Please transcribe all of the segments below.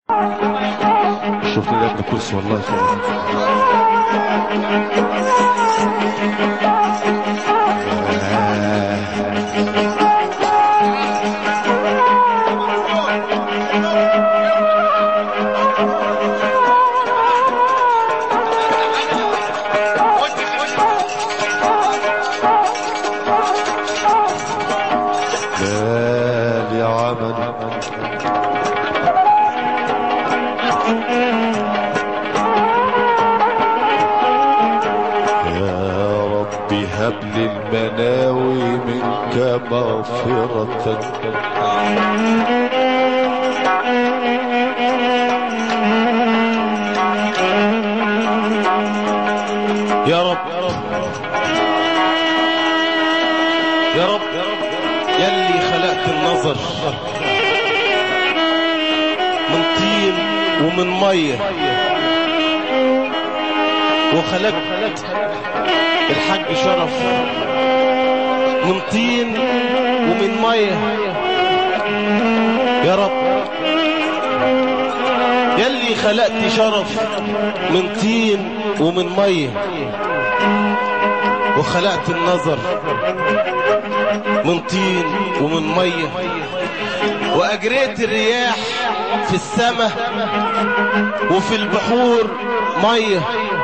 شوف لي ابن كرسي والله بالي عمل يا ربي هب لي المناوي منك مغفرة يا رب يا رب يلي خلقت النظر من طين ومن ميه وخلقت الحاج شرف من طين ومن ميه يا رب يلي خلقت شرف من طين ومن ميه وخلقت النظر من طين ومن ميه واجريت الرياح في السماء وفي البحور ميه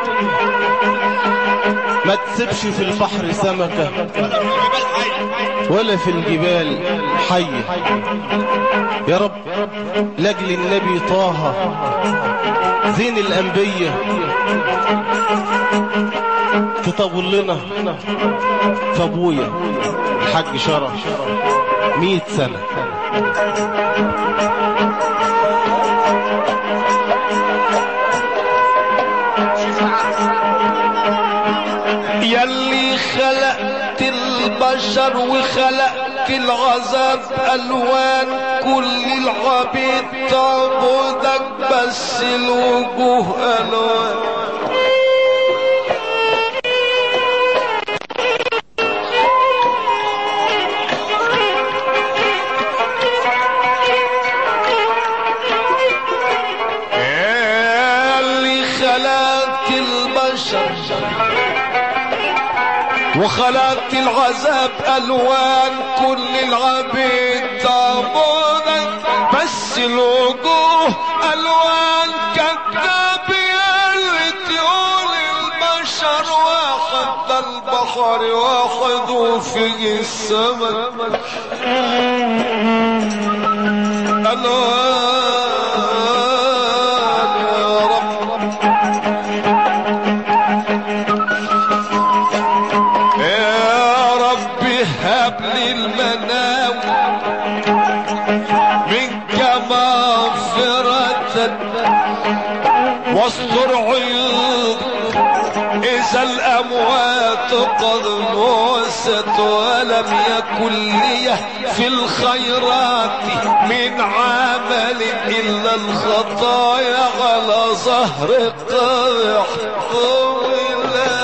ما تسيبش في البحر سمكة ولا في الجبال حية يا رب لاجل النبي طه زين الأنبياء تطول لنا فابويا الحاج شرف مئة سنة يلي خلقت البشر وخلقت العذاب الوان كل العبيد تعبدك بس الوجوه الوان اللي خلقت البشر وخلقت العذاب الوان كل العبيد تعبدك بس الوجوه الوان كذاب يلي تقول البشر واحد ده البحر واحد وفيه السمك الوان يا رب يا ربي هب لي المناوي منك مغفرة واستر عيوب إذا الأموات قد موست ولم يكن لي في الخيرات من عمل إلا الخطايا على ظهر قبح طويلة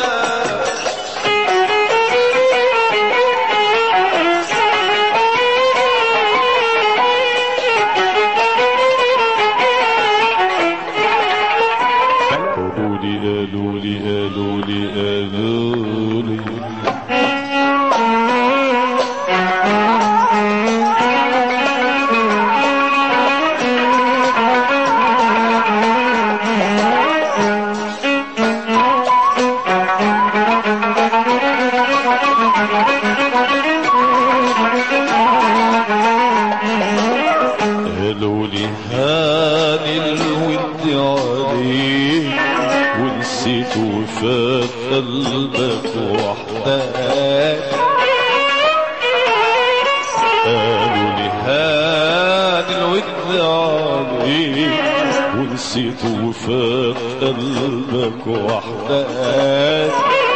قولوا لي قالوا لي قالوا لي قالوا لي قالوا لي هاني الود عليك ونسيت وفات قلبك وحدك قالوا لي هاني الود عليك ونسيت وفات قلبك وحدك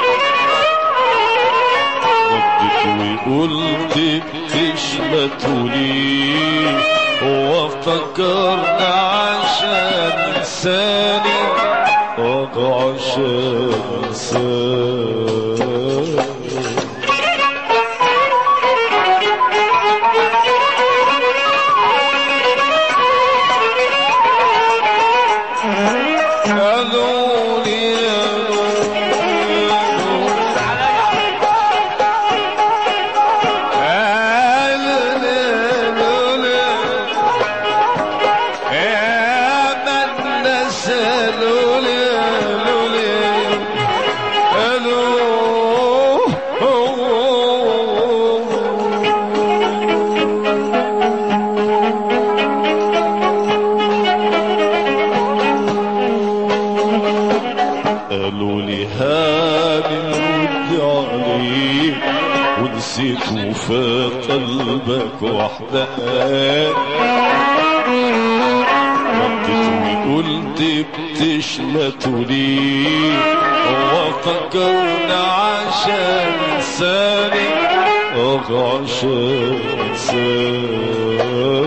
ردت وقلت بتشمتوني وافتكرنا عشان لساني وعشان لساني قلبك وحدك ردت وقلت بتشمت ليه هو فكرنا عشان انساني اه عشان انساني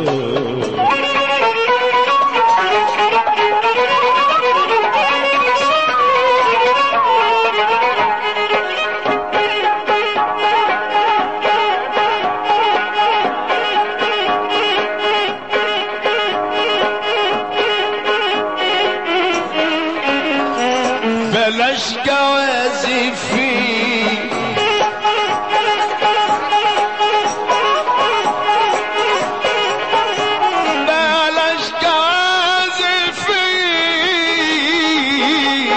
بلاش جوازي فيه بلاش جوازي فيه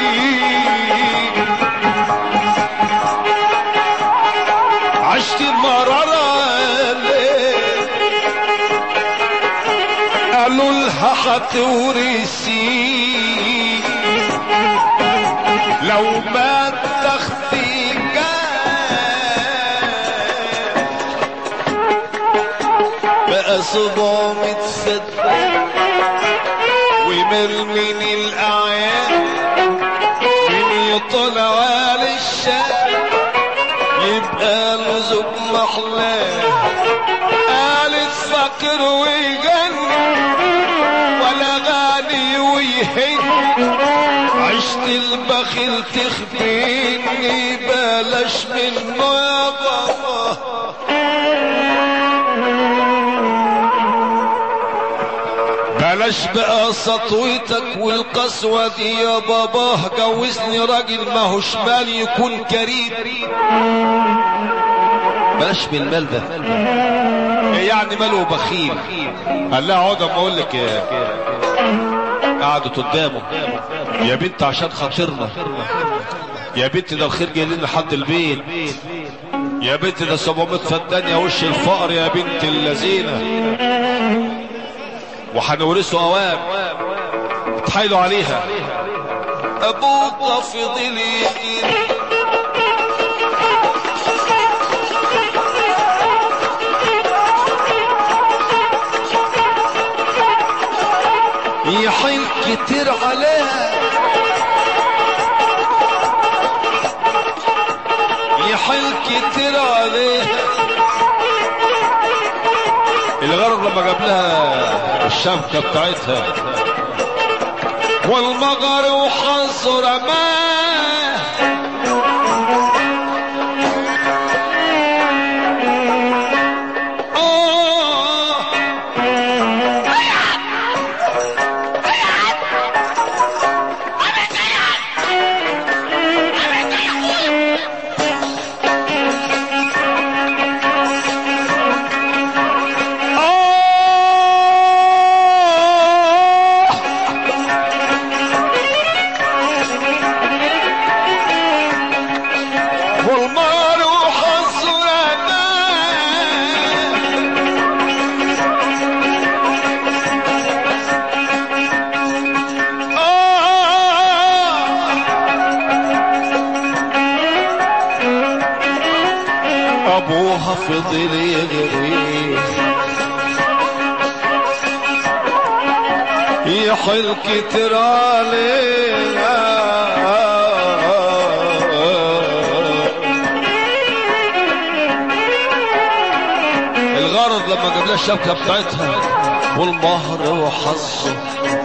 عشت مرارة ليه قالوا لها هتورثي لو ما تاخدي بقى سبعمية فدة ومرمين الأعيان من يطلع للشام يبقى له زوج محلاه قالت فقر ويجنن ولا غالي ويهن عشت البخيل تخفيني بلاش منه يا بابا بلاش بقى سطوتك والقسوة دي يا بابا جوزني راجل ما هوش مال يكون كريم بلاش بالمال ده إيه يعني ماله بخيل قال لها اقعد اما اقول لك إيه. قعدت قدامه يا بنت عشان خاطرنا يا بنت ده الخير جاي لنا لحد البيت يا بنت ده 700 فدان يا وش الفقر يا بنت اللذينه وهنورثه اوام اتحايلوا عليها ابوك فضل يجري يحيل كتير عليها يحيل كتير عليها الغرب لما جاب لها الشبكة بتاعتها والمجر وحظ رماه آه والمال وحصرنا ابوها فضل يغري يحل كتر عليها الغرض لما جاب لها الشبكه بتاعتها والمهر وحظه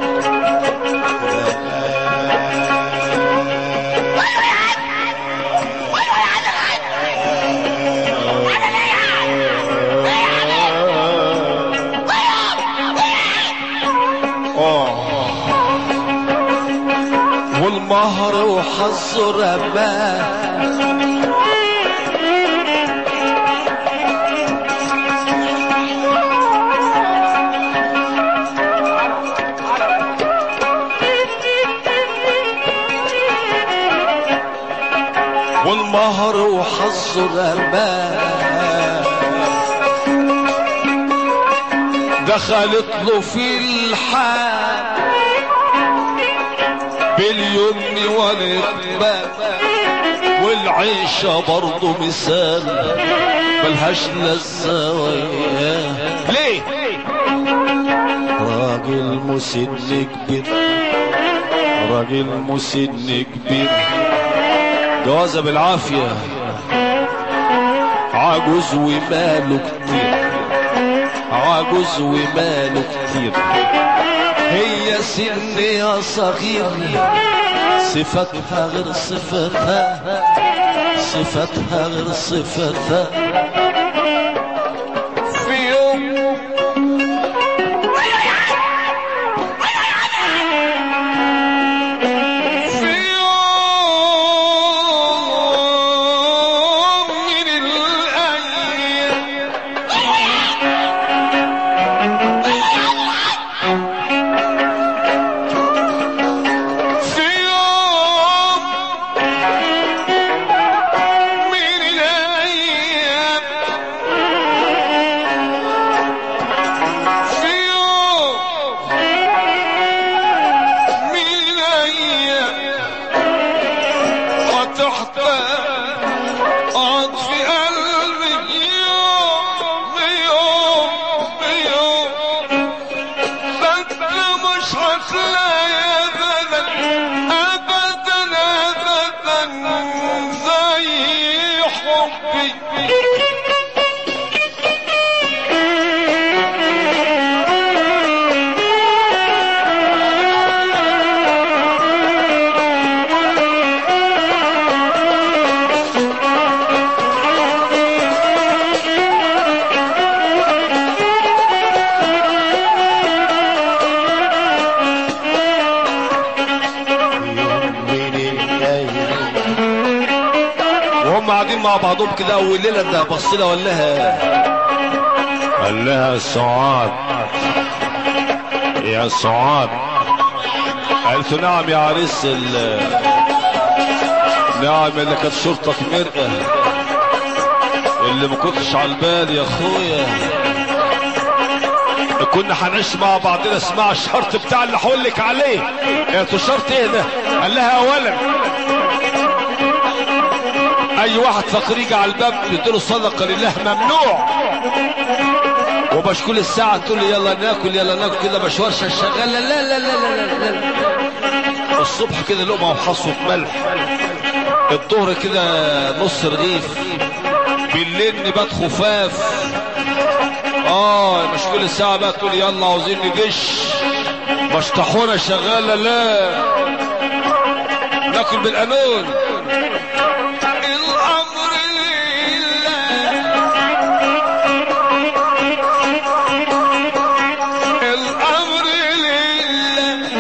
والمهر وحظه رماه والمهر وحظه رماه دخلت له في الحال باليمن والاقبال والعيشة برضه مثال ملهاش لذة وياه ليه راجل مسن كبير راجل مسن كبير جوازة بالعافية عجوز وماله كتير عجوز وماله كتير هي سن يا صغير صفتها غير صفتها صفتها غير صفتها في يوم في يوم من الأيام في يوم من الأيام في يوم من الأيام فتحت قعد في قلبي يوم يوم يوم بس مش هتلاقي ابدا ابدا ابدا زي حبي من الايام وهم قاعدين مع بعضهم كده اول ليله ده بص لها وقال لها قال لها سعاد يا سعاد قالت له نعم يا عريس ال نعم اللي كانت صورتك مرقه اللي ما كنتش على البال يا اخويا كنا هنعيش مع بعضنا اسمع الشرط بتاع اللي هقول لك عليه قالت له شرط ايه ده قال لها اولا اي واحد فقير يجي على الباب يديله صدقه لله ممنوع ومش كل الساعة تقول لي يلا ناكل يلا ناكل كده مشوار شغال لا لا لا لا لا لا لا الصبح كده لقمة وحصوة ملح الظهر كده نص رغيف بالليل نبات خفاف اه مش كل ساعة بقى تقول يلا عاوزين ندش مش طحونة شغالة لا ناكل بالقانون الامر لله الامر لله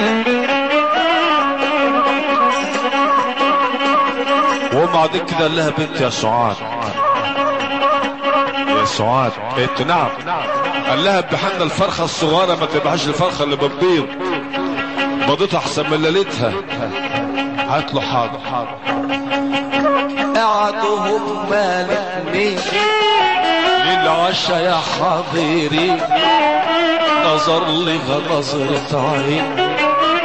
وهم قاعدين كده قال لها بنت يا سعاد يا سعاد قالت له نعم قال لها ذبحنا الفرخه الصغيره ما تذبحش الفرخه اللي بتبيض بيضتها احسن من ليلتها هات له حاضر حاضر قعدوا هما الاتنين للعشاء يا حاضرين نظر لها نظرة عين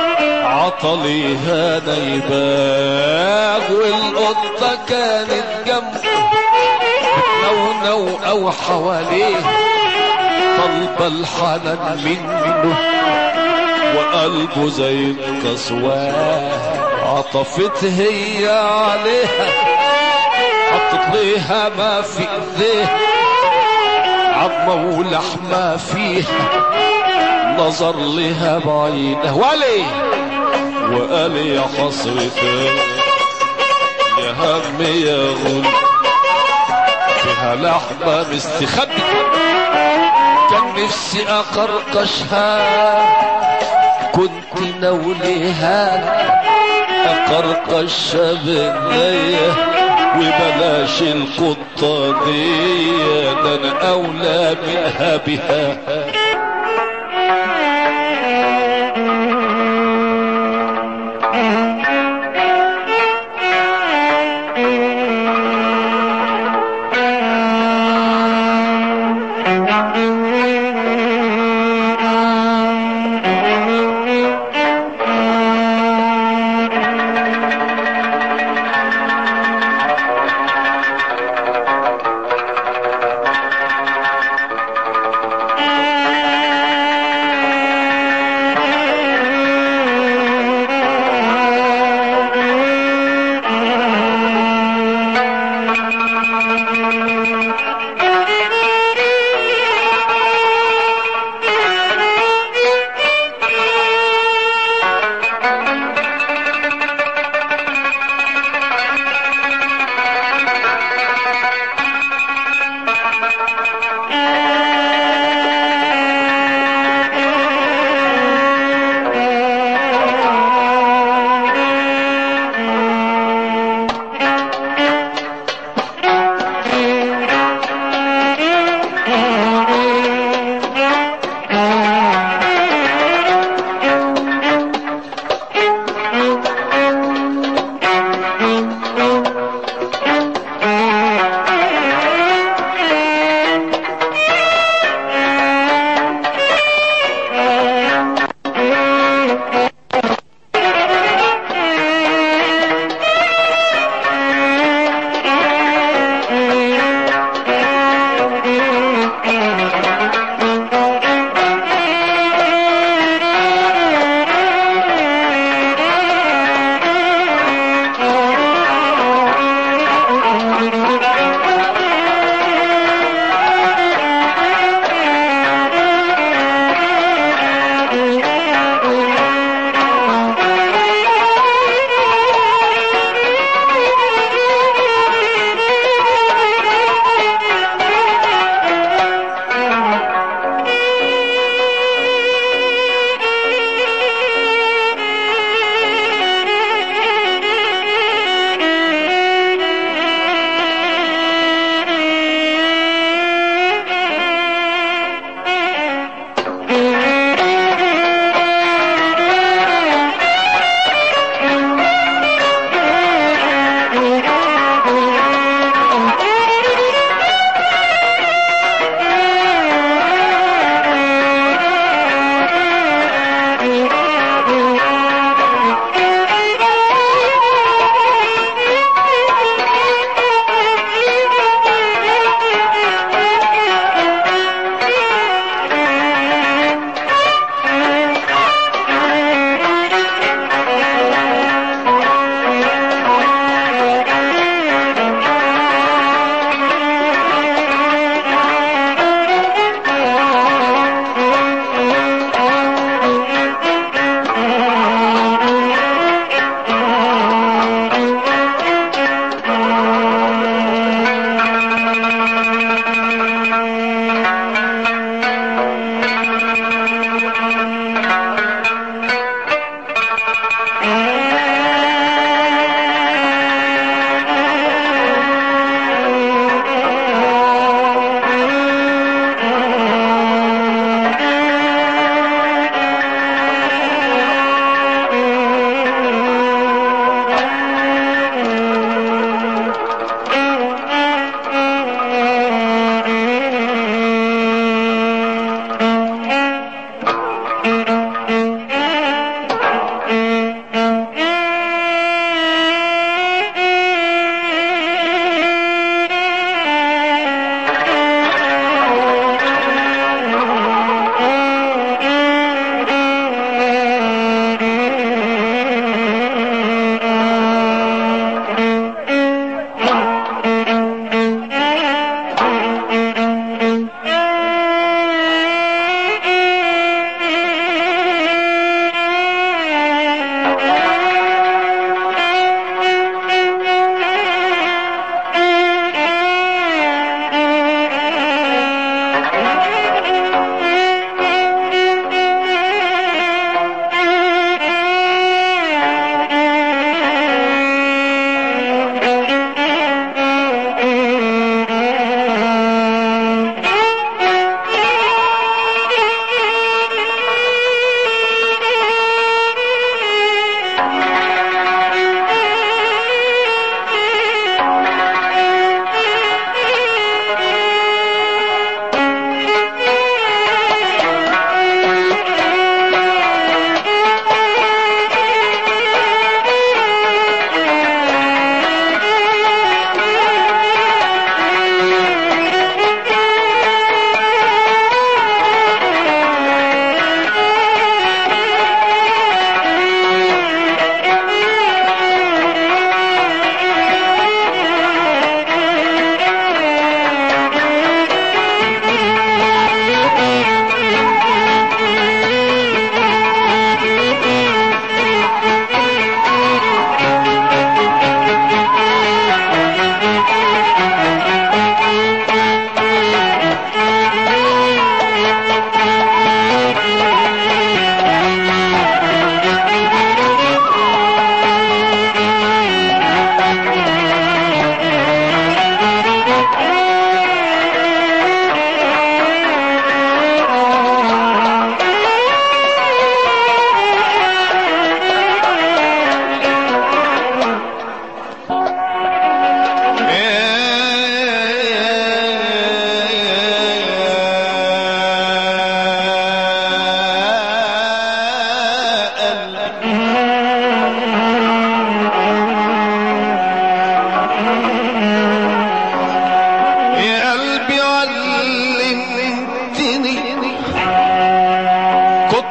عطليها نيباغ والقطة كانت جنبه نو نو او حواليه طلب الحنان منه وقلبه زي الكسواه عطفت هي عليها حطت ليها ما في ايديها عظمة ولحمة فيها نظر لها بعينه ولي وقال يا حسرتي يا هم يا غل فيها لحمة مستخبي كان نفسي اقرقشها كنت نوليها اقرقش بالليل وبلاش القطة دي ده انا اولى منها بها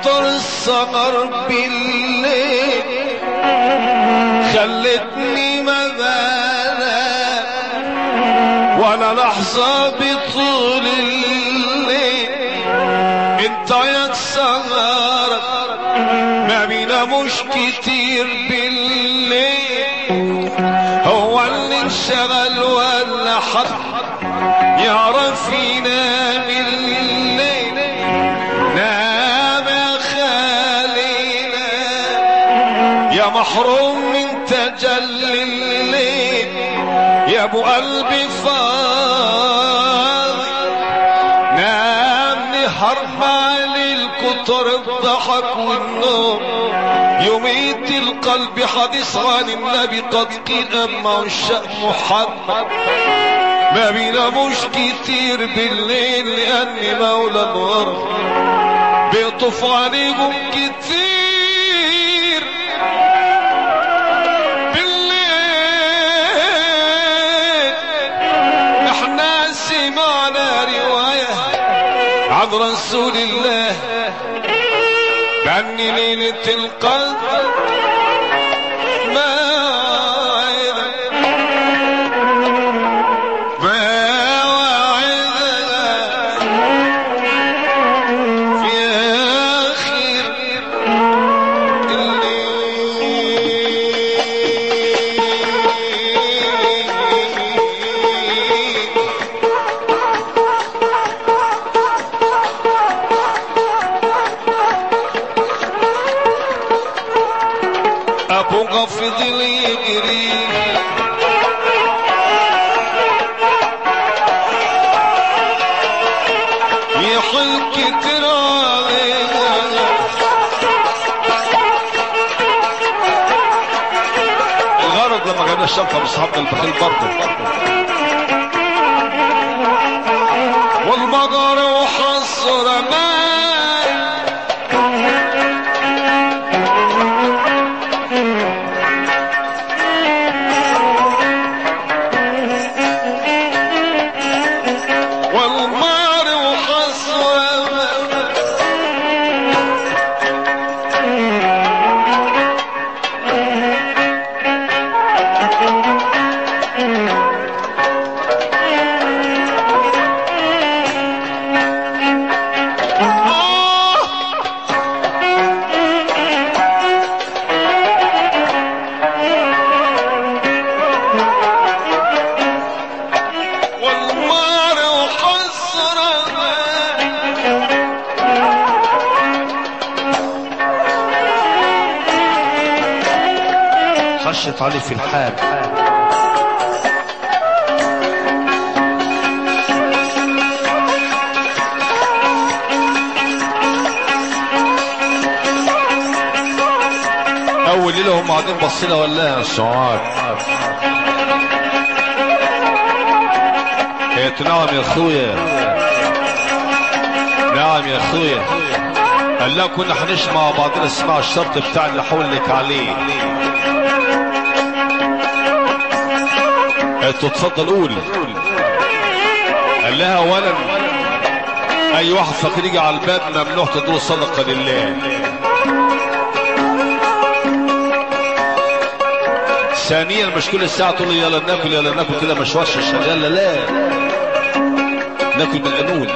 كتر السهر بالليل خلتني ما بنام ولا لحظة بطول الليل انت يا سهرك ما بيناموش كتير بالليل هو اللي انشغل ولا حد يعرف ينام الليل نام يا خالينا يا محروم من تجلي الليل يا ابو قلبي فاضي نام نحرم علي الكتر الضحك والنوم يميت القلب حديث عن النبي قد قيل اما عشاق محمد ما بيناموش كتير بالليل لان مولى الغرب بيطوف عليهم كتير بالليل احنا سمعنا رواية عن رسول الله بأن ليلة القدر ما ما وعدنا في آخر الليل أبوك فضل يجري يحل كتر علينا الغرض لما جبنا الشنطة بصحابنا البخيل برضه والمجر وحصر ماي والمار وحصر ماي والمار وحسرة خشت عليه في الحال اول ليله هم قاعدين باصين ولا سعاد قالت نعم يا اخويا نعم يا اخويا قال لا كنا هنسمع مع بعضنا اسمع الشرط بتاع اللي هقول لك عليه قالت له اتفضل قول قال لها اولا اي واحد فقير يجي على الباب ممنوع تدور صدقه لله ثانيا مش كل ساعة تقول لي يلا ناكل يلا ناكل كده مش وش الشغال لا لا ناكل بالقانون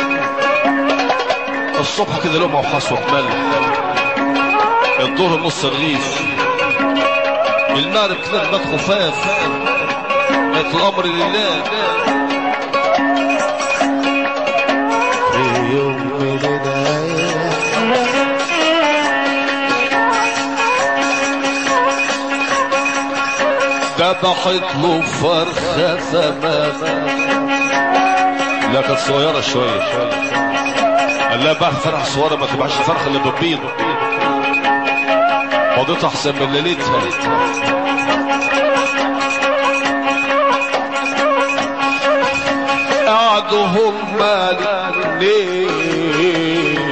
الصبح كده لقمة وحصوة ملح الظهر نص رغيف المغرب كده بات خفاف بقت الامر لله في يوم من الأيام ذبحت له فرخة ثمانة لا كانت صغيرة شوية قال لها بقى فرخة صغيرة ما تبقاش الفرخة اللي بتبيض وضيتها احسن من ليلتها قعدوا هم ليه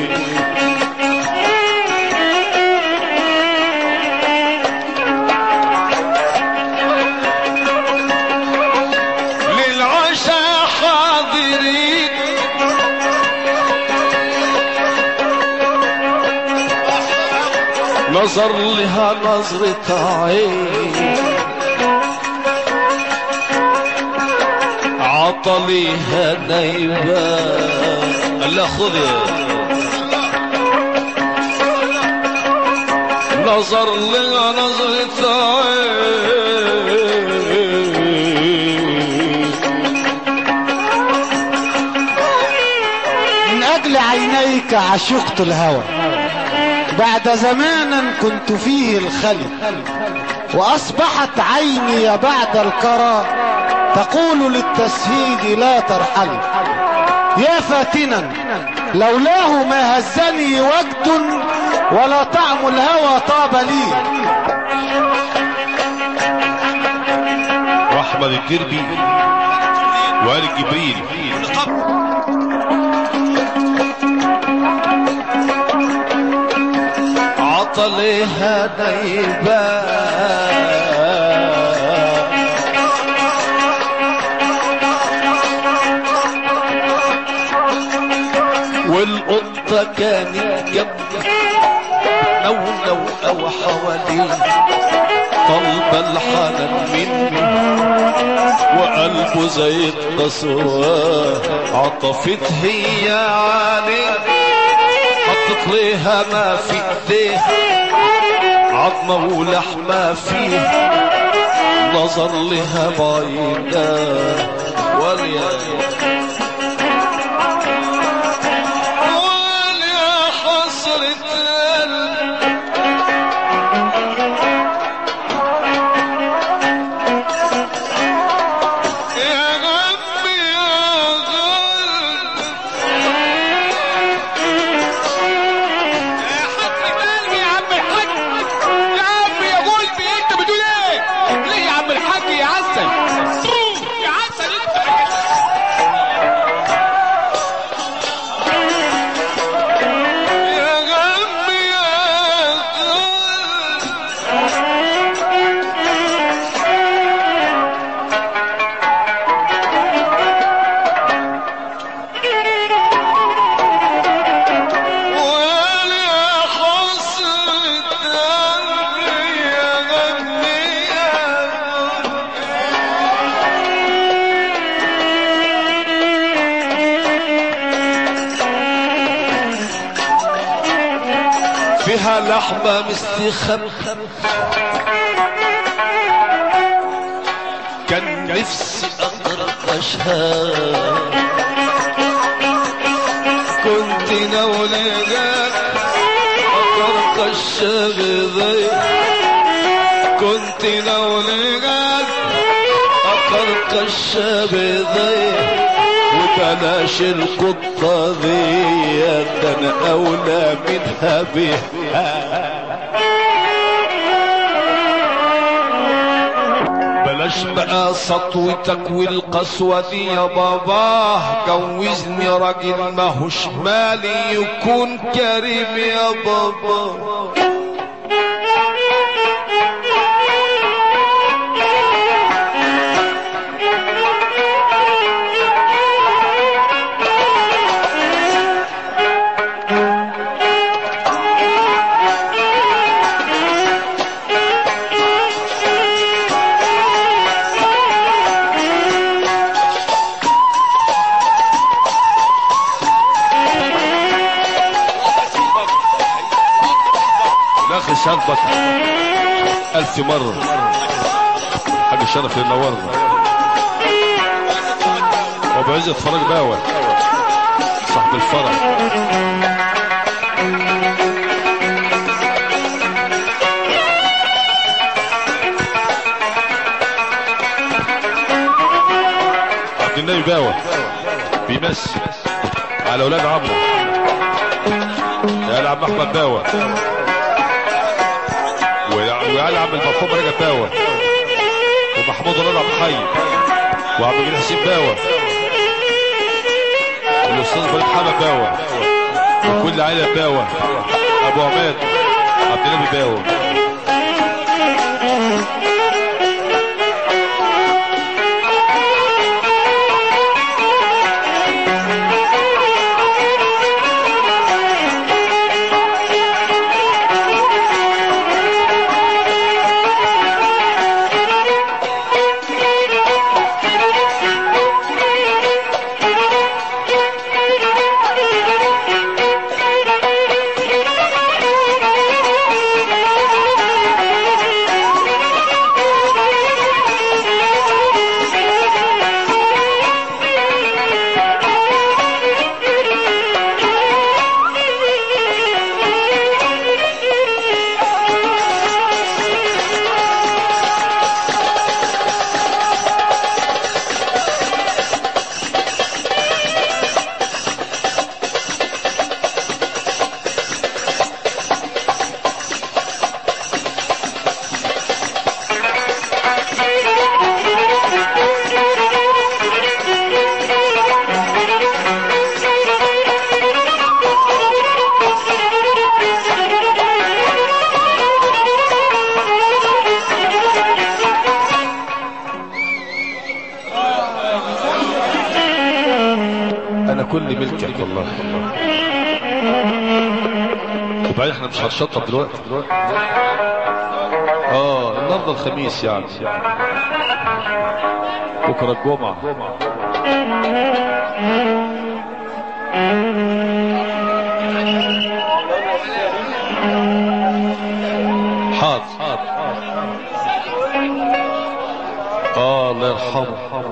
للعشاء حاضرين نظر لها نظرة عين عطليها نايبة قال لها خذ نظر لها نظرة عين من أجل عينيك عشقت الهوى بعد زمان كنت فيه الخلي وأصبحت عيني بعد الكرى تقول للتسهيد لا ترحلي يا فاتنا لولاه ما هزني وجد ولا طعم الهوى طاب لي واحمد الدربي وآل جبريل عطلها نيبان والقطة كانت جنبي لو لو أو حوالي طلب الحنان مني وقلبه زي القسوة عطفت هي عليه حطت ليها ما في ايديه عظمة ولحمة فيه نظر لها بعيدة وليا وليا حسرة قلب يا غبي يا غلب قلبي يا عم الحاج يا عم يا قلبي انت بتقول ايه ليه يا عم الحاج يا عسل يا عسل انت يا غبي يا غلب ولا حسرة قلبي يا غني يا فيها لحمة مستخبى كان نفسي أطرقشها كنت نولدك أطرقش غذي كنت نولدك أطرقش بذي وبلاش القطة ذي ده أنا أولى منها بها بلاش بقى سطوتك والقسوة دي يا بابا جوزني راجل ماهوش مالي يكون كريم يا بابا الاخ شربك الف مرة حاج الشرف اللي نورنا وابو عزت فرج باوة صاحب الفرح عبد النبي باوة بيمثل على اولاد عمه يا عم احمد باوة ويا عم المرحوم رجب باوة ومحمود رضا حي وعبد الجليل حسين باوة والاستاذ ابراهيم حمد باوة وكل عائلة باوة ابو عماد عبد النبي باوة والله وبعدين احنا مش هنشطب دلوقتي اه النهارده الخميس يعني بكره الجمعه حاضر اه الله يرحمه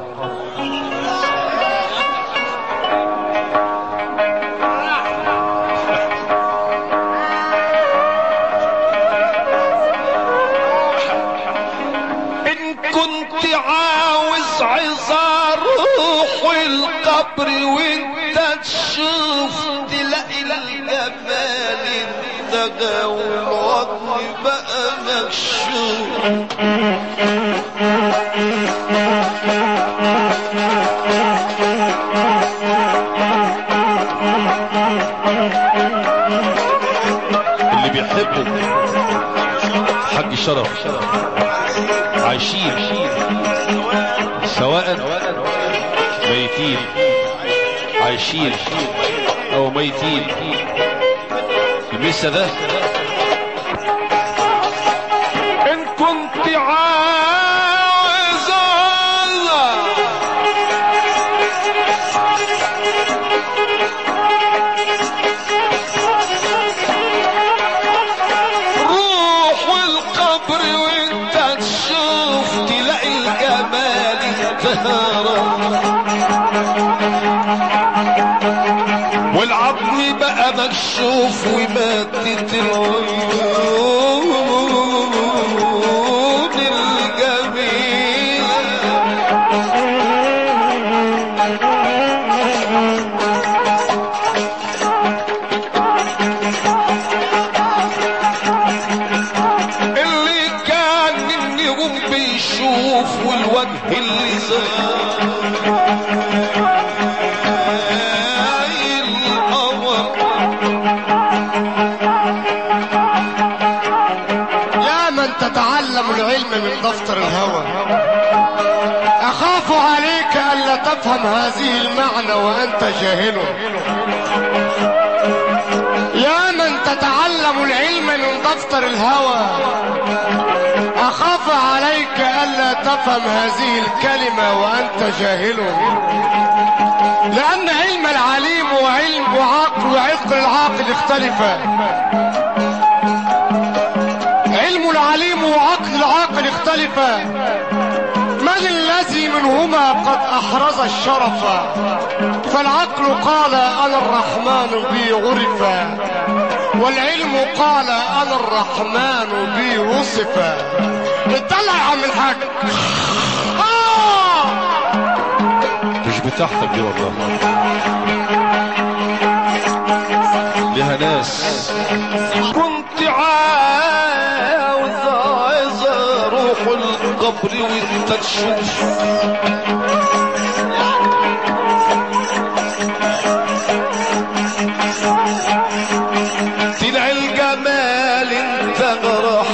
ان كنت عاوز عظار روح القبر وانت تشوف تلاقي الجمال انت والوطن بقى مكشوف اللي بيحبوا حق شرف عايشين سواء ميتين عايشين او ميتين المسا ده ان كنت عاوز الله روح القبر وانت تشوف تلاقي الجمال انتهرب والعظم بقى مكشوف وماتت العيون الجميلة اللي كان النجوم بيشوف والوجه اللي زاد القمر يا من تتعلم العلم من دفتر الهوى أخاف عليك ألا تفهم هذه المعنى وأنت جاهل يا من تتعلم العلم من دفتر الهوى أخاف عليك ألا تفهم هذه الكلمة وأنت جاهل لأن علم العليم وعلم وعقل وعقل العاقل اختلفا علم العليم وعقل العاقل اختلفا من الذي منهما قد احرز الشرف فالعقل قال انا الرحمن بي عرفا والعلم قال انا الرحمن بي وصف اتدلع يا عم الحاج آه! مش بتاعتك دي والله لها ناس كنت عاوز عايز اروح القبر وانت تشوف طلع الجمال انت غرح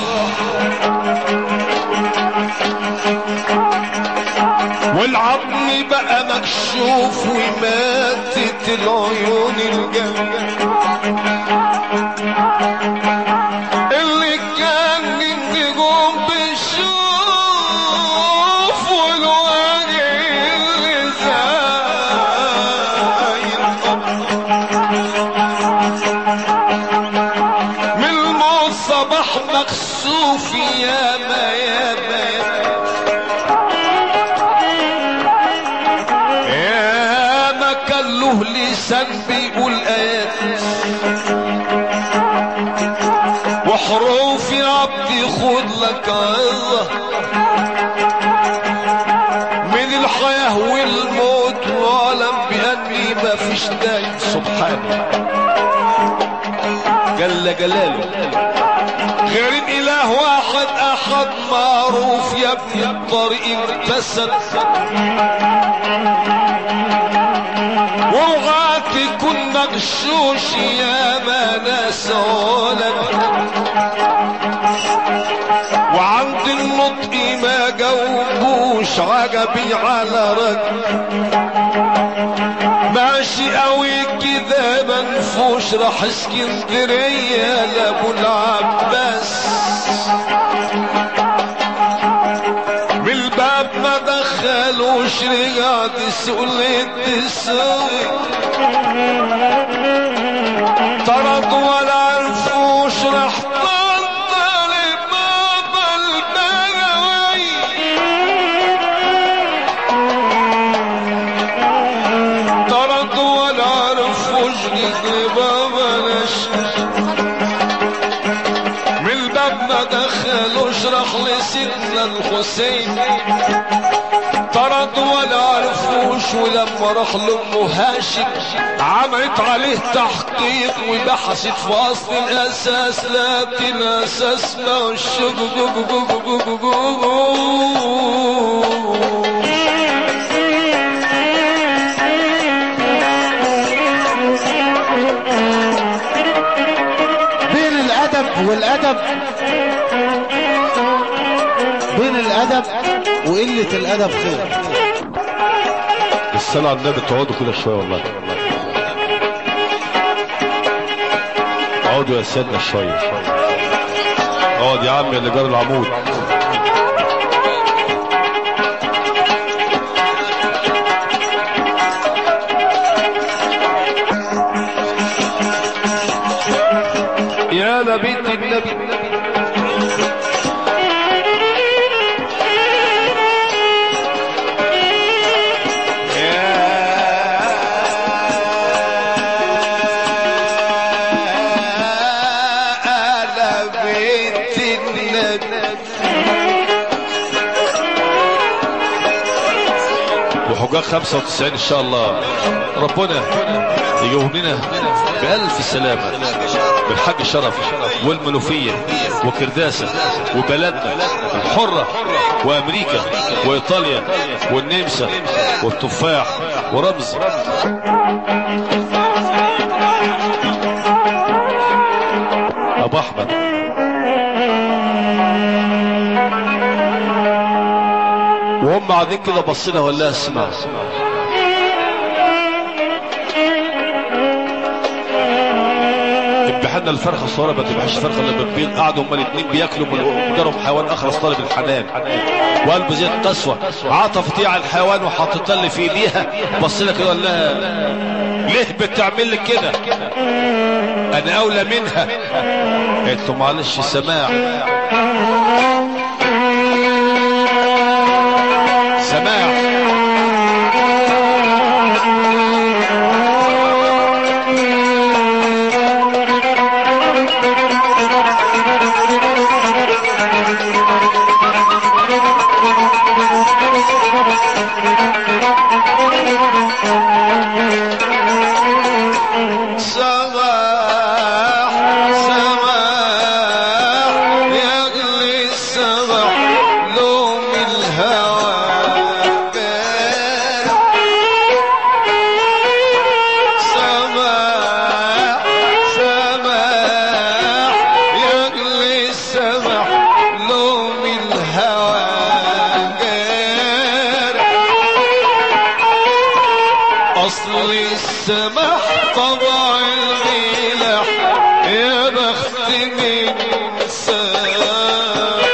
والعظم بقى مكشوف وماتت العيون الجميل اللي كان النجوم بيشوف والوجه اللي زاين من الموت صباح مكسوف يا ما يا ما يا ما كان له لسان بيقول ايات وحروف يا عبدي خد لك عظة من الحياة والموت واعلم بأني ما فيش داعي سبحانه جل جلاله غير الاله واحد احد معروف يا ابني الطريق انتسد واوعى تكون مغشوش يا ما ناس ولد وعند النطق ما جاوبوش عجبي على رجل ماشي قوي كده منفوش راح اسكندرية لابو العباس من الباب ما دخلوش رجع تسولت تسوي طرد ولا عرفوش راح طلع بابا البلوي طرد ولا عرفوش جدر بابا نشكش من الباب ما دخلوش راح لسيدنا الحسين طرد ولا عرفوش ولما راح لامه هاشم عملت عليه تحقيق وبحثت في اصل الاساس لكن الاساس مش بين الادب والادب بين الادب وقلة الادب خير الصلاة على النبي تقعدوا كده شوية والله اقعدوا يا سيدنا شوية اقعد يا عم يا اللي جار العمود يا نبي النبي على بيت النبي وحجاج 95 ان شاء الله ربنا يجيبهم لنا بألف سلامة بالحاج الشرف والمنوفية وكرداسة وبلدنا الحرة وأمريكا وإيطاليا والنمسا والتفاح ورمز أبو أحمد وهم قاعدين كده بصينا ولا اسمع ذبحنا الفرخه الصغيره ما تذبحش فرخه الا بالبيض قعدوا هما الاثنين بياكلوا من قدرهم حيوان اخرس طالب الحنان وقلبه زي القسوه عطفت على الحيوان وحطيتها اللي في ايديها بصينا كده قال لها ليه بتعمل لي كده انا اولى منها قلت له معلش سماع سماع سماح سماح يا أغلي السماح لوم الهوى بارح سماح سماح يا أغلي السماح لوم الهوى بارح اصل السمح طبع الغيلح يا بخت من سام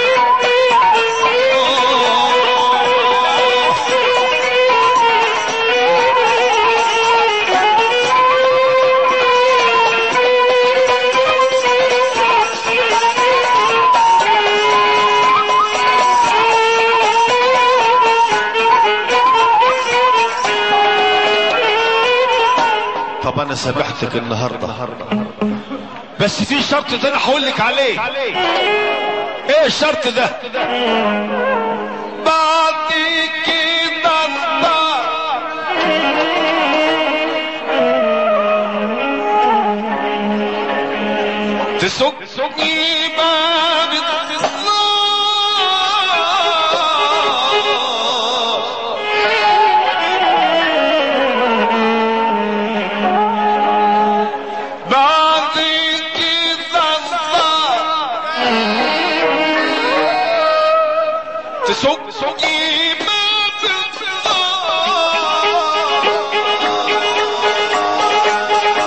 طب انا سامحتك النهارده بس في شرط ده انا هقول لك عليه ايه الشرط ده بعد كده الطار تسقني باب النار بعد كده النار تسقني باب النار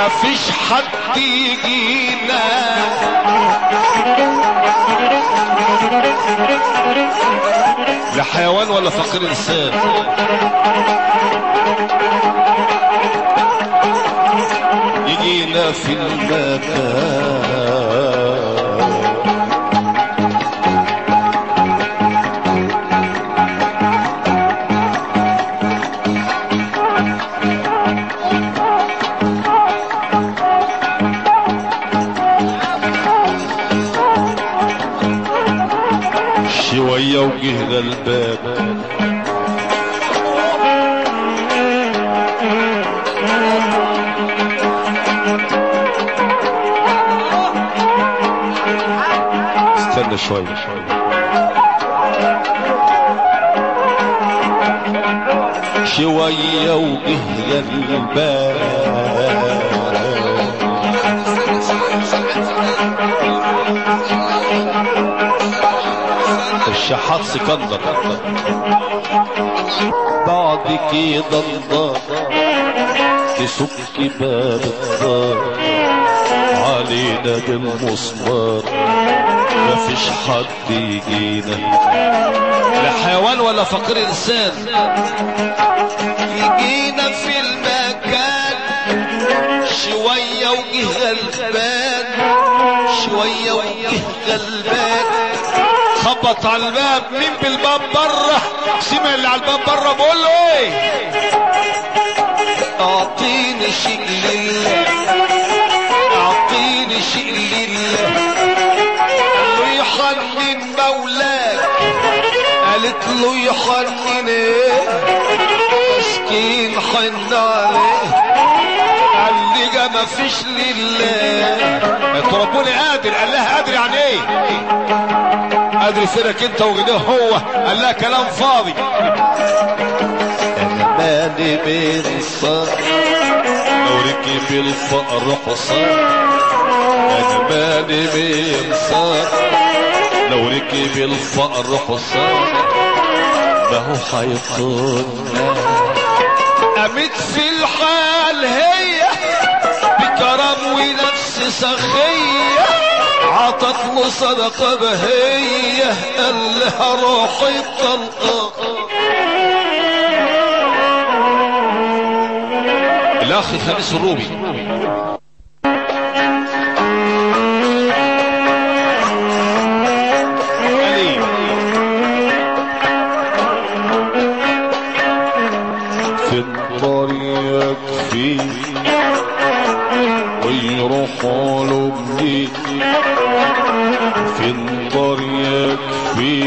مفيش حد يجينا لا حيوان ولا فقير انسان يجينا في المكان شوية وجه غلبان استنى شوية شوية وجه غلبان الشحات سكندر بعد كده الدار تسك باب الدار علينا بالمسمار مفيش حد يجينا لا حيوان ولا فقير انسان يجينا في المكان شوية وجه غلبان شوية وجه غلبان خبط على الباب مين بالباب بره سمع اللي على الباب بره بقول له ايه اعطيني شيء لله اعطيني شيء لله ويحنن مولاك قالت له يحنن ايه مسكين حن عليه قال لي جا مفيش لله انت ربنا قادر قال لها قادر يعني ايه قادر يسيرك انت وغنيه هو قال لها كلام فاضي انا مالي بنصار لو ركب الفقر حصان انا مالي بنصار لو ركب الفقر حصان ما هو هيطولنا قامت في الحال هي بكرم ونفس سخية عطت له صدقة بهية قال لها روحي الطلقة الأخ خميس الروبي علي في الطريق في ويروحوا له منين في الطريق في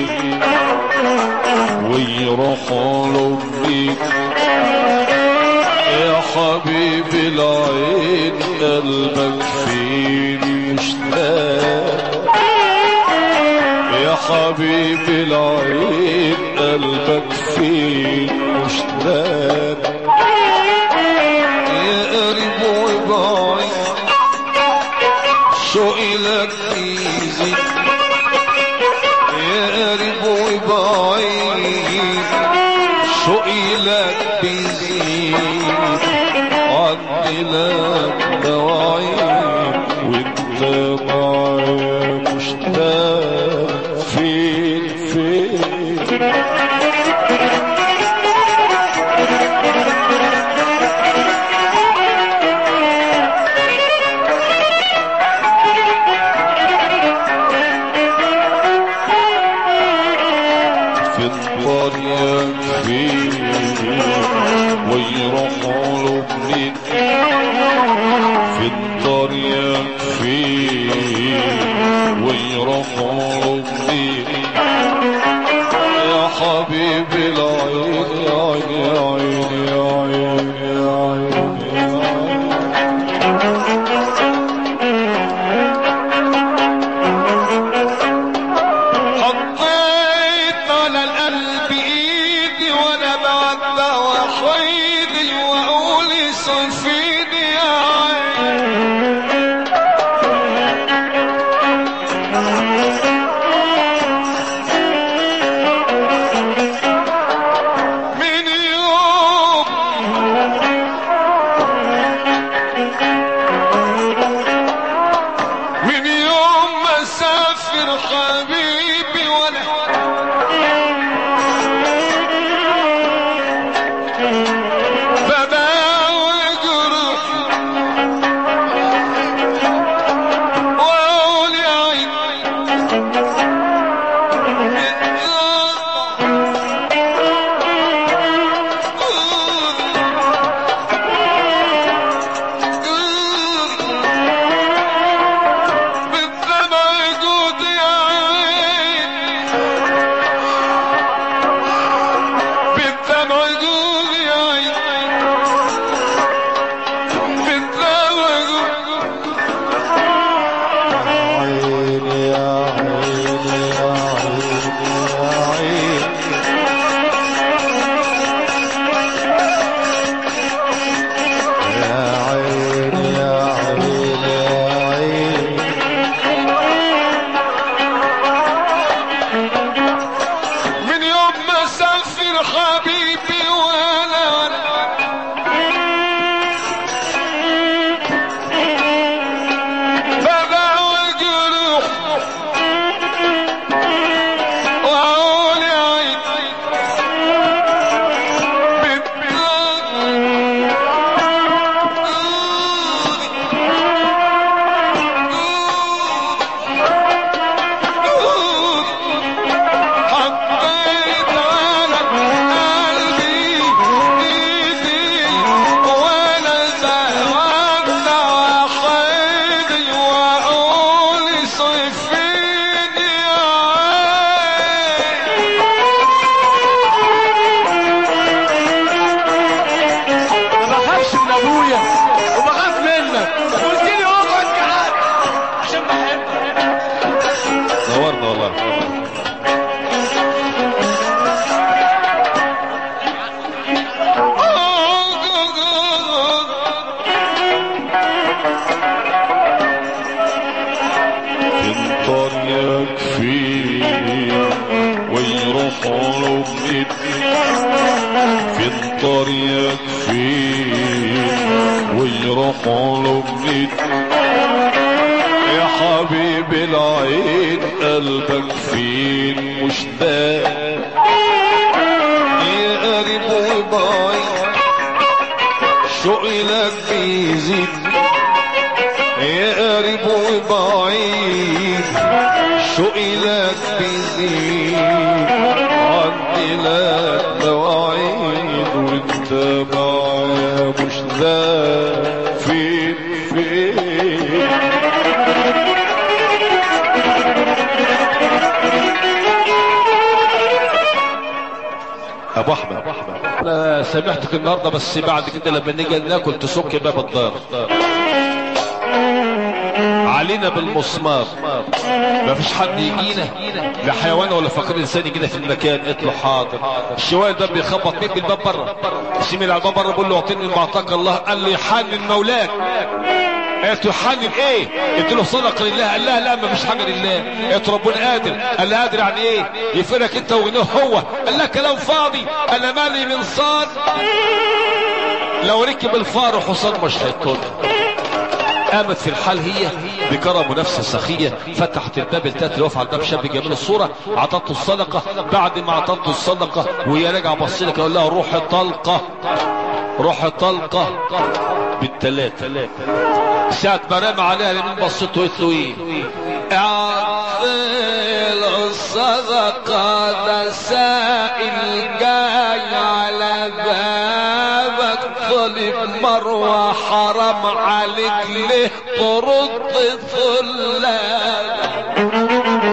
ويروحوا له منين يا حبيبي العين قلبك فين مشتاق يا حبيبي العين قلبك فين مشتاق يا قريب وبعيد شوقي لك يزيد يا قريب وبعيد شوقي لك بيزيد عندي لك مواعيد وانت معايا مشتاق فين فين في الطريق فين ويروحوا له منين في الطريق فين ويروحوا له منين يا حبيبي العين يا عين يا عين يا عين يا عين يا عين حطيت على القلب ايدي وانا بودع وحيدي واقول صفيني يا عين من يوم مسافر حبيبي وانا بداوي جروح واقول يا عيني بالدمع جود يا عيني بالدمع جود يا عيني بالدمع جود عيني يا عيني يا عيني يا عيني يا عيني يا عيني يا عيني من يوم ما سافر حبيبي وانا بدأ جروح واقول يا عيني حطيت على قلبي ايدي وانا زودع وحيدي واقول صيفيني يا عين ما بخافش من ابويا وبخاف منك قلت لي اقعد تعال عشان بحبك نورنا والله انطر يكفي ويروح ربك انطر يكفي ويروح ربك يا حبيب العين قلبك فين مشتاق يا قريب وبعيد شوقي لك بيزيد يا قريب وبعيد شوقي لك بيزيد عندي لك مواعيد وانت معايا مش ذا فين فين ابو احمد انا سامحتك النهارده بس بعد كده لما نيجي ناكل تسك باب الدار علينا بالمسمار ما فيش حد يجينا لا حيوان ولا فقير انسان يجينا في المكان قلت له حاضر الشوال ده بيخبط مين بالباب بره سمي على الباب بره بيقول له اعطيني ما اعطاك الله قال لي حنن مولاك قالت له حنن ايه قلت له صدق لله قال لا لا ما فيش حاجه لله قالت ربنا قادر قال لها قادر يعني ايه يفرك انت وغناه هو قال لها كلام فاضي انا مالي من صاد لو ركب الفار حصان مش هيطول قامت في الحال هي بكرم ونفس سخية فتحت الباب التالت اللي واقف على الباب شاب جميل الصورة عطته الصدقة بعد ما عطته الصدقة وهي راجعة بص لك يقول لها روح طلقة روح طلقة بالتلاتة ساعة ما رمى عليها اليمين بصيت وقلت له ايه اعطيل الصدقة ده سائل جاي على بابك طلب مروة حرام عليك ليه ترد ثلاثة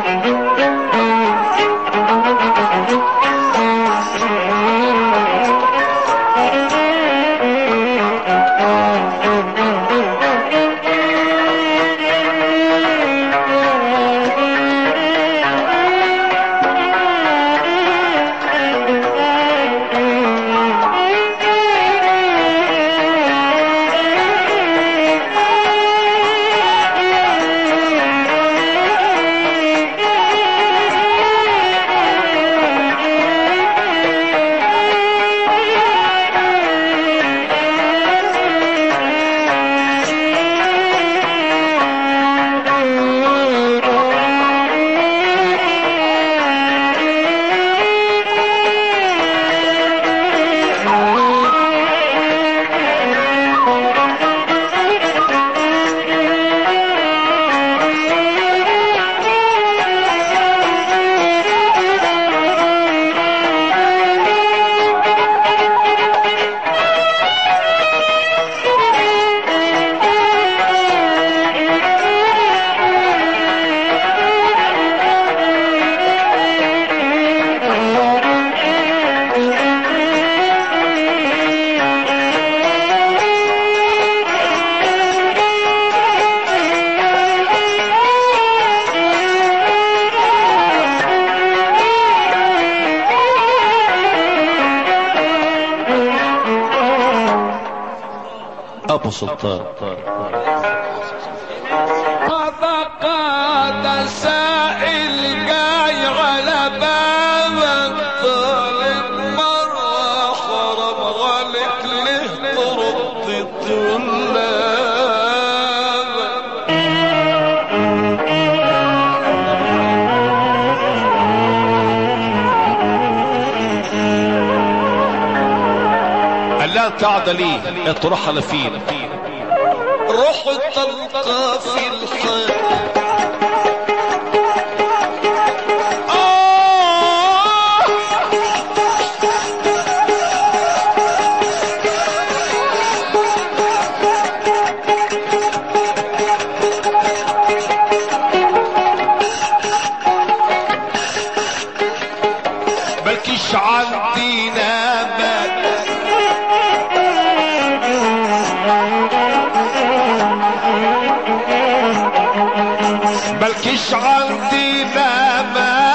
ابو سلطان فقد سائل جاي على بابك طالب مرة حرم غلق له ترد الطلاب قال لها انت قاعده ليه؟ انت روح على فين؟ روح تلقى في الخير مالكيش عندي نامك مالكيش عندي نامك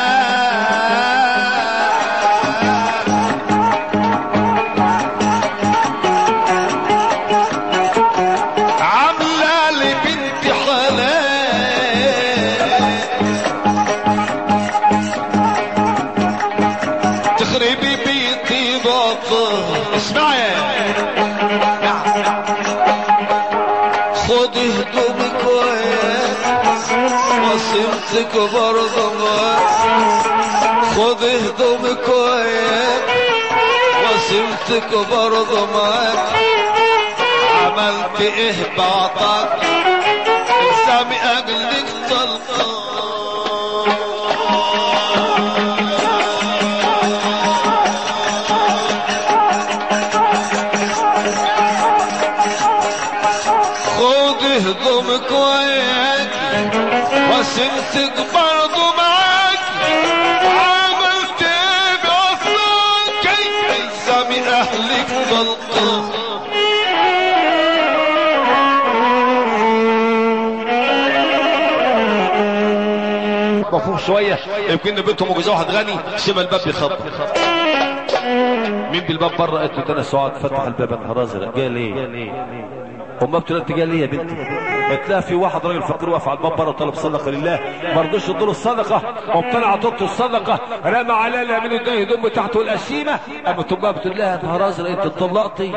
عاملة لبنتي حلال تخربي بيتي باطل اسمعي خدي هدومك وياك وصيمتك برضه معاك خدي هدومك وياك وصيمتك برضه معاك عملت ايه بعطاك سامي اجلك طلقان خد هدومك وياك وسمتك برضو معاك عملت ايه باصلك الزامي اهلك غلطان مفهوم شويه يمكن بنته مجوزه واحد غني سيب الباب بيخبط مين بالباب بره قالت له ده انا سعاد فتح الباب انهار ازرق قال ايه امها بتقول انت قال ليه يا بنتي قالت لها في واحد راجل فقير واقف على الباب بره طلب صدقه لله ما رضوش يدوا له الصدقه وامتنع عطوته الصدقه رمى عليها من ايديه هدوم بتاعته القسيمه قامت امها بتقول لها يا نهار ازرق انت اتطلقتي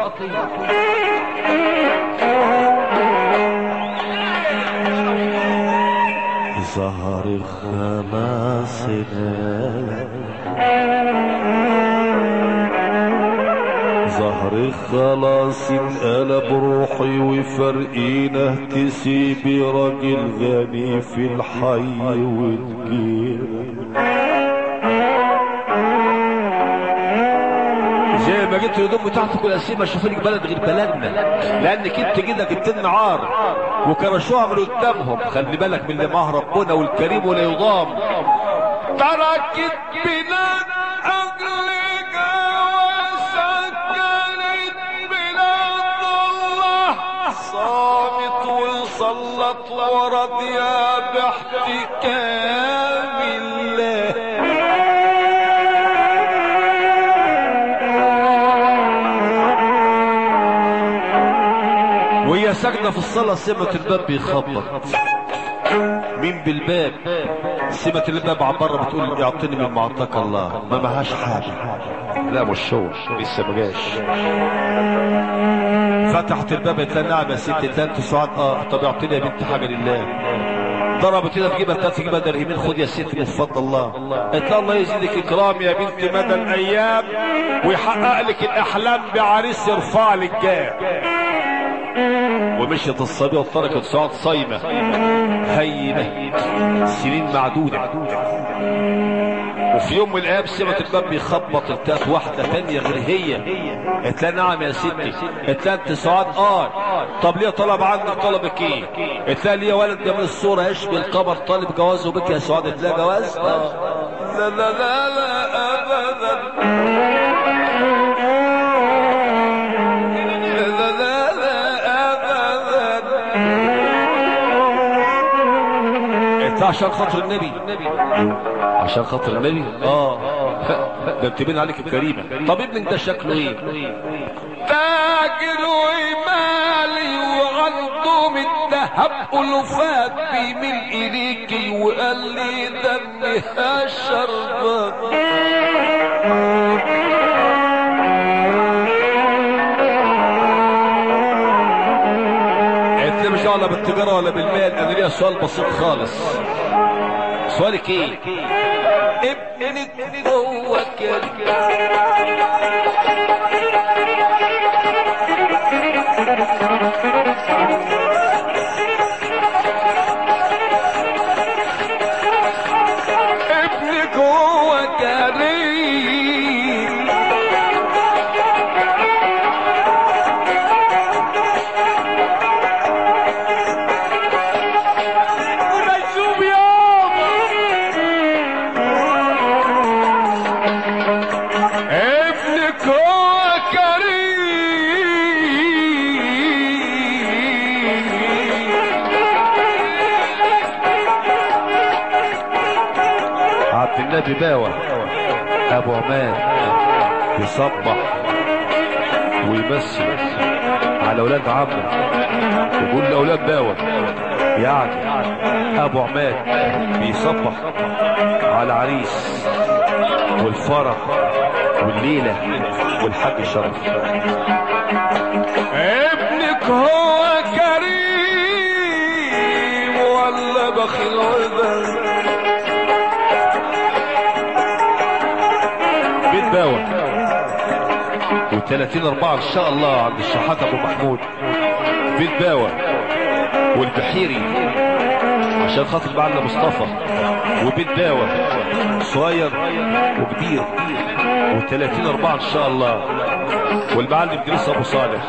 ظهر خماسنا ظهر خلاص انقلب روحي وفرقينا تسيبي راجل غني في الحي وتجيب زي ما جبت الهدوم بتاعتك والقسيمه شوف لك بلد غير بلدنا لانك انت كده جبت لنا عار وكرشوها من قدامهم خلي بالك من اللي معاه ربنا والكريم ولا يضام تركت بلاد أجلك وسكنت بلاد الله صامت وصلت ورضيا باحتكام الله وهي ساكنه في الصلاه سمة الباب بيخبط مين بالباب سمة الباب على بره بتقول يعطيني من معطاك الله ما معهاش حاجه لا مش هو لسه ما جاش فتحت الباب قالت لها نعم يا ستي قالت لها انت سعاد اه طب اعطيني يا بنت حاجه لله ضربت كده في جيبها قالت في جيبها درهمين خد يا ستي من فضل الله قالت لها الله يزيدك اكرام يا بنت مدى الايام ويحقق لك الاحلام بعريس يرفع لك جاه ومشيت الصبية وتركت سعاد صايمة هينة سنين معدودة وفي يوم من الايام سمعت الباب بيخبط التات واحدة تانية غير هي قالت لها نعم يا ستي قالت لها انت سعاد اه طب ليه طلب عنك طلبك ايه قالت لها ليه ولد جميل الصورة يشبه القمر طالب جوازه بك يا سعاد قالت لها جواز اه لا لا لا لا أبدا لا لا لا لا أبدا قالت لها عشان خاطر النبي عشان خاطر النبي اه ده انت بين عليك الكريمه طب ابنك ده شكله ايه تاجر وإمام هب ألوفات بيميل إليكي وقال لي دمها شربت قالت لي مش ولا بالتجارة ولا بالمال أنا ليا سؤال بسيط خالص سؤالك ايه؟ ابنك هو كده ابنك هو كريم ونشوف يوم ابنك هو كريم عبد النبي باوة ابو عماد يصبح ويمثل على اولاد عمه يقول لاولاد باوة يعني ابو عماد بيصبح على عريس والفرح والليلة والحاج شرف ابنك هو كريم ولا بخيل وذل بيت باوة و30 أربعة إن شاء الله عند الشحات أبو محمود بيت باوة والبحيري عشان خاطر معنا مصطفى وبيت باوة صغير وكبير و30 أربعة إن شاء الله والمعلم إدريس أبو صالح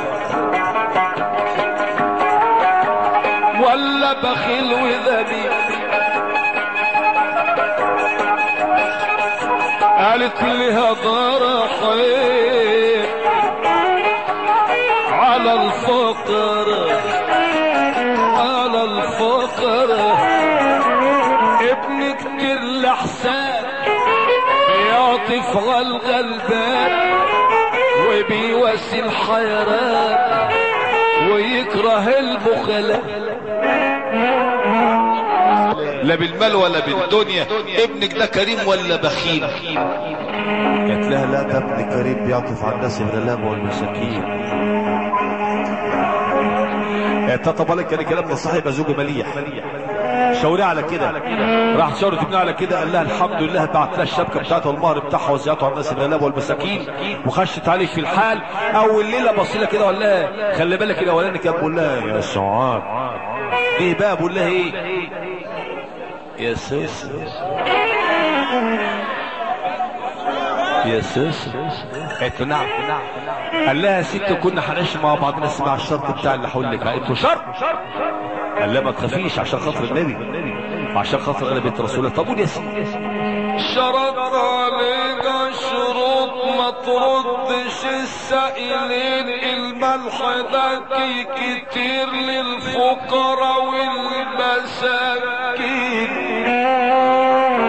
ولا بخيل وذبيح قالت لها ضرحي على الفقر على الفقر ابن كتير لحسان بيعطف على الغلبان وبيواسي الحيران ويكره البخلاء لا بالمال ولا بالدنيا ابنك ده كريم ولا بخيل قالت لها لا ده ابن كريم بيعطف على الناس الغلابة والمساكين قالت لها طب بالك كان كلام نصيحة يبقى زوجه مليح شاوريه على كده راح شاورت ابنها على كده قال لها الحمد لله بعت لها الشبكه بتاعته والمهر بتاعها وزياته على الناس الغلابه والمساكين وخشت عليه في الحال اول ليله بص لها كده وقال لها خلي بالك الاولاني كان بيقول لها يا سعاد ايه بقى بقول لها ايه يا سوسو يا سوسو قالت له نعم قال لها يا ست كنا هنعيش مع بعضنا اسمع الشرط بتاع اللي هقول لك قالت له شرط قال لها ما تخافيش عشان خاطر النبي عشان خاطر غلبة رسول الله طب قول يا سيدي شرط عليك شروط ما تردش السائلين الملح ده كي كتير للفقراء والمساكين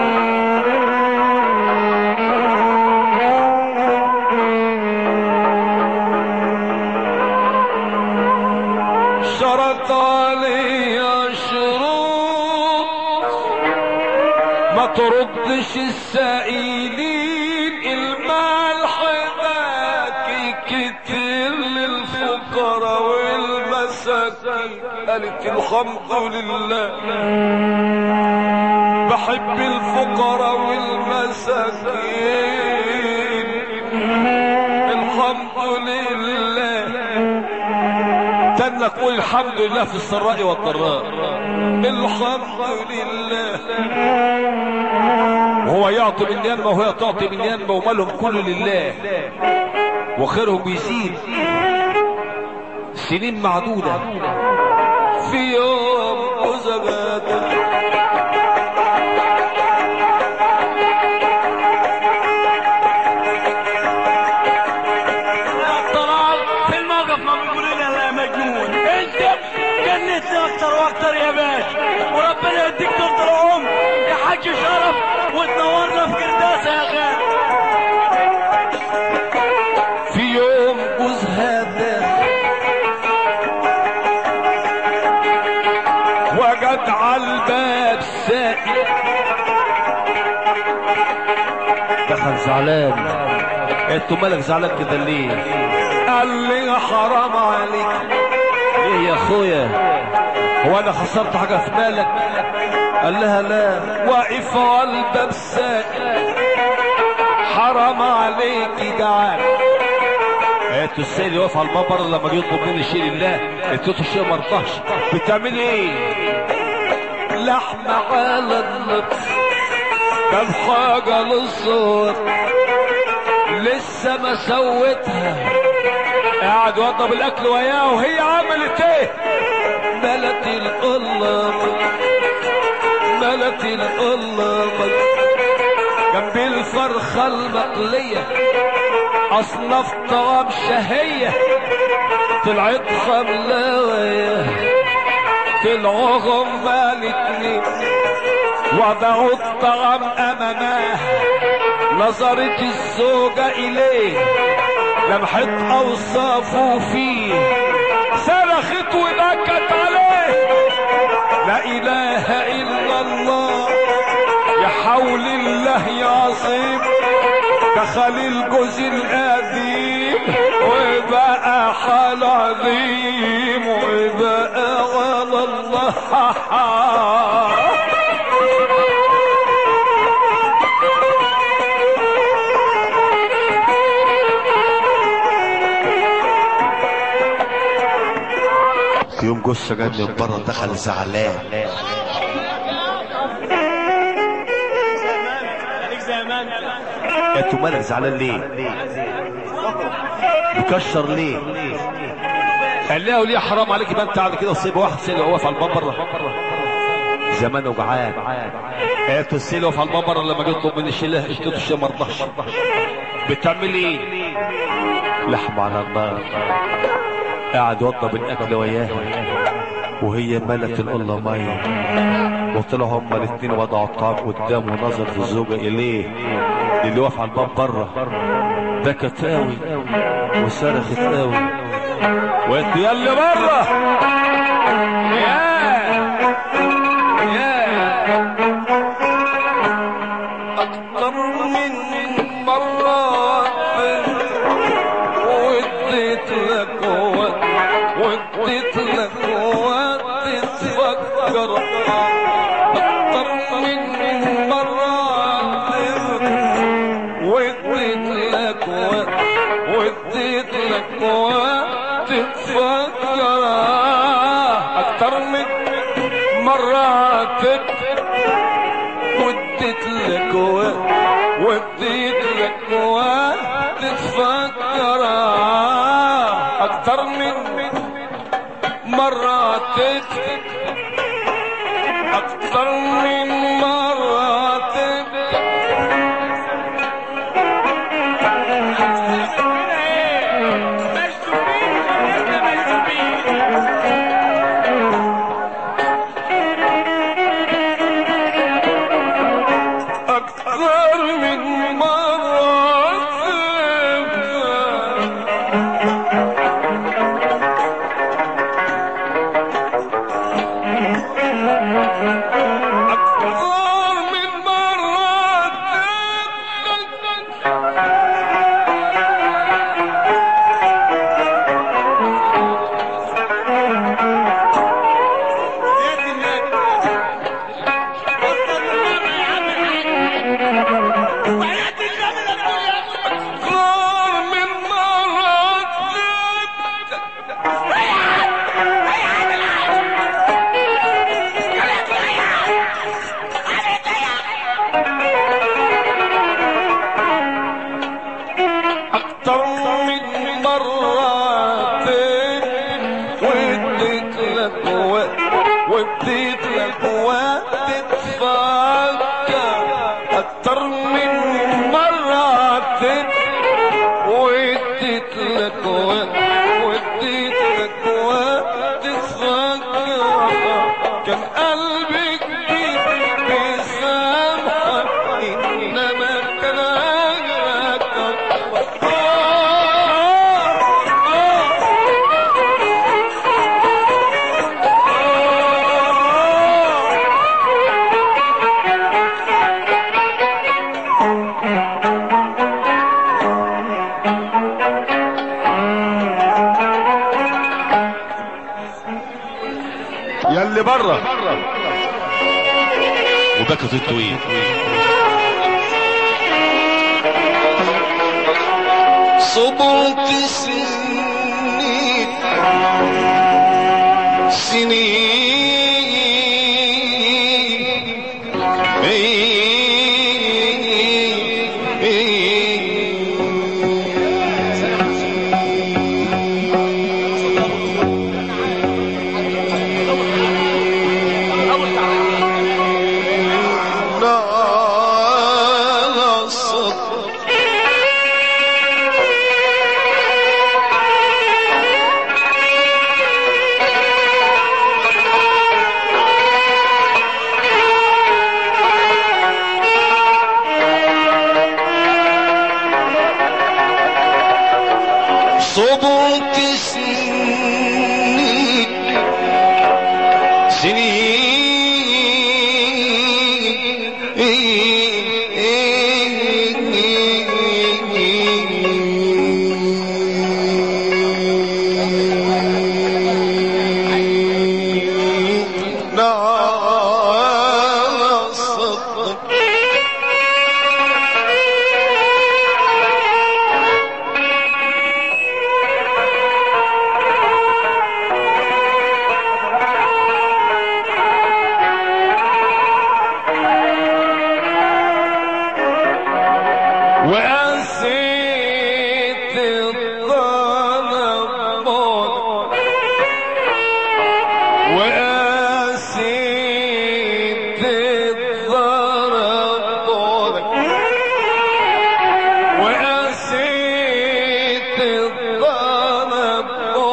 شرط علي شروط ما تردش السائلين الملح باكي كتير للفقراء والمساكين قالت الحمد لله بحب الفقراء والمساكين الحمد لله تنك قول الحمد لله في السراء والضراء الحمد لله وهو يعطي من ينمى وهي تعطي من ينمى ومالهم كله لله وخيرهم بيزيد سنين معدودة في يوم وزبادة طلعت في الموقف ما بيقولوا لي لا مجنون انت جنتني اكتر واكتر يا باشا وربنا يديك طول العمر يا حاج شرف وتنورنا في قرداسه يا غالي في يوم جوز هذا دخل زعلان انتوا مالك زعلان كده ليه قال لي حرام عليك ايه يا اخويا هو انا خسرت حاجه في مالك قال لها لا واقف على الباب سائل حرام عليك جعان انتوا السيد واقف على البابر لما جه يطلب مني شيء لله انتوا الشيء ما رضاش بتعملي ايه لحمة على اللطف كان حاجة للصور لسه ما سوتها قاعد وضب الاكل وياه وهي عملت ايه ملت القلة ملت القلة جنب الفرخة المقلية اصناف طعام شهية طلعت خملاوية طلعوهم بالاتنين وضعوا الطعام اماماه نظرت الزوجة اليه لمحت اوصافه فيه صرخت وبكت عليه لا اله الا الله يا حول الله يا عظيم دخل الجوز القديم وبقى حال عظيم وبقى على الله في يوم جثه جت من بره دخل زعلان انتوا مالك زعلان ليه مكشر ليه قال لها وليه حرام عليك يبقى انت قاعد كده وسيب واحد سيل واقف على الباب بره زمان وجعان انتوا السيل واقف على الباب بره لما جه يطلب مني الشيله اشتريت الشيء ما رضاش بتعملي ايه؟ لحم على النار قاعد يوضب الاكل وياها وهي ملت القله ميه وطلعوا هما الاثنين وضعوا الطعام قدامه ونظرت الزوجه اليه اللي واقف على الباب بره بكت قوي وصرخت قوي وانت يا اللي بره يا يا اكتر من مرة واديت لك وقت واديت لك وقت تفكر اكتر من مرة واديت لك وقت واديت لك وقت تفكر اكتر من مرات وديت لك وقت وديت لك وقت تفكر اكتر من مرات اكتر من مرات أكثر من مرة أكثر من يا اللي بره وبكت الطويل صبرت سنين سنين لا صبر صبرت سنين سنين لا صدق وأنسيت الظلم وأنسيت الظلم وأنسيت الظلم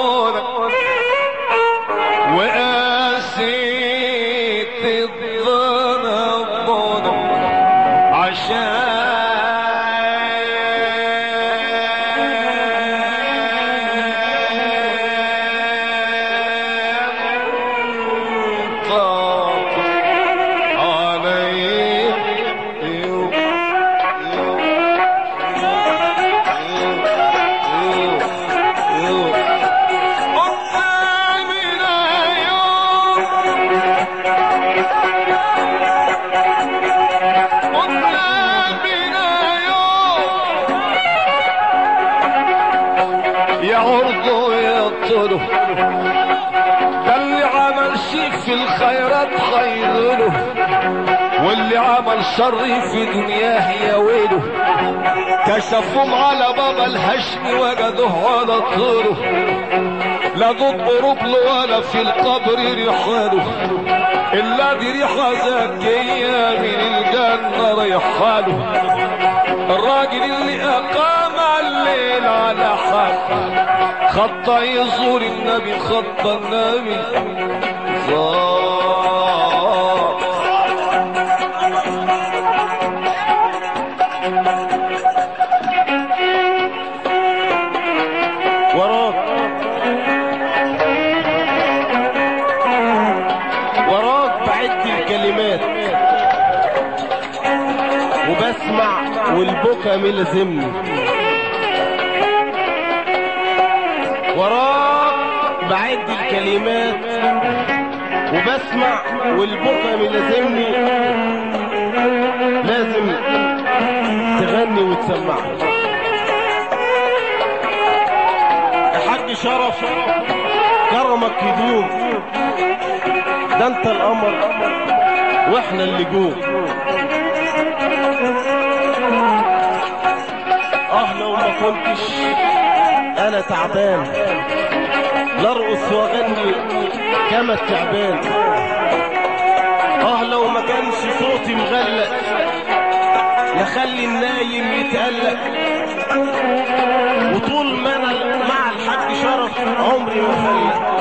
وأنسيت الظلم عشان طاق علي قدامنا يوم قدامنا يوم يعرض ويطلب ده اللي عمل شيء في الخيرات خيره واللي عمل شر في دنياه يا ويله كشفهم على بابا الهشم وجدوه على طوله لا ضد رجله ولا في القبر ريحانه إلا دي ريحة زكية من الجنة ريحانه الراجل اللي أقام الليل على حال خط يزور النبي خط النبي زار وراك وراك بعد الكلمات وبسمع والبكا ملزمني وراك بعد الكلمات وبسمع والبكا ملزمني لازم تغني وتسمعني يا حاج شرف كرمك يدوم ده انت القمر واحنا اللي جوه اه لو ما كنتش انا تعبان لارقص واغني كما التعبان اه لو ما كانش صوتي مغلق يخلي النايم يتقلق وطول ما انا مع الحاج شرف عمري ما فلق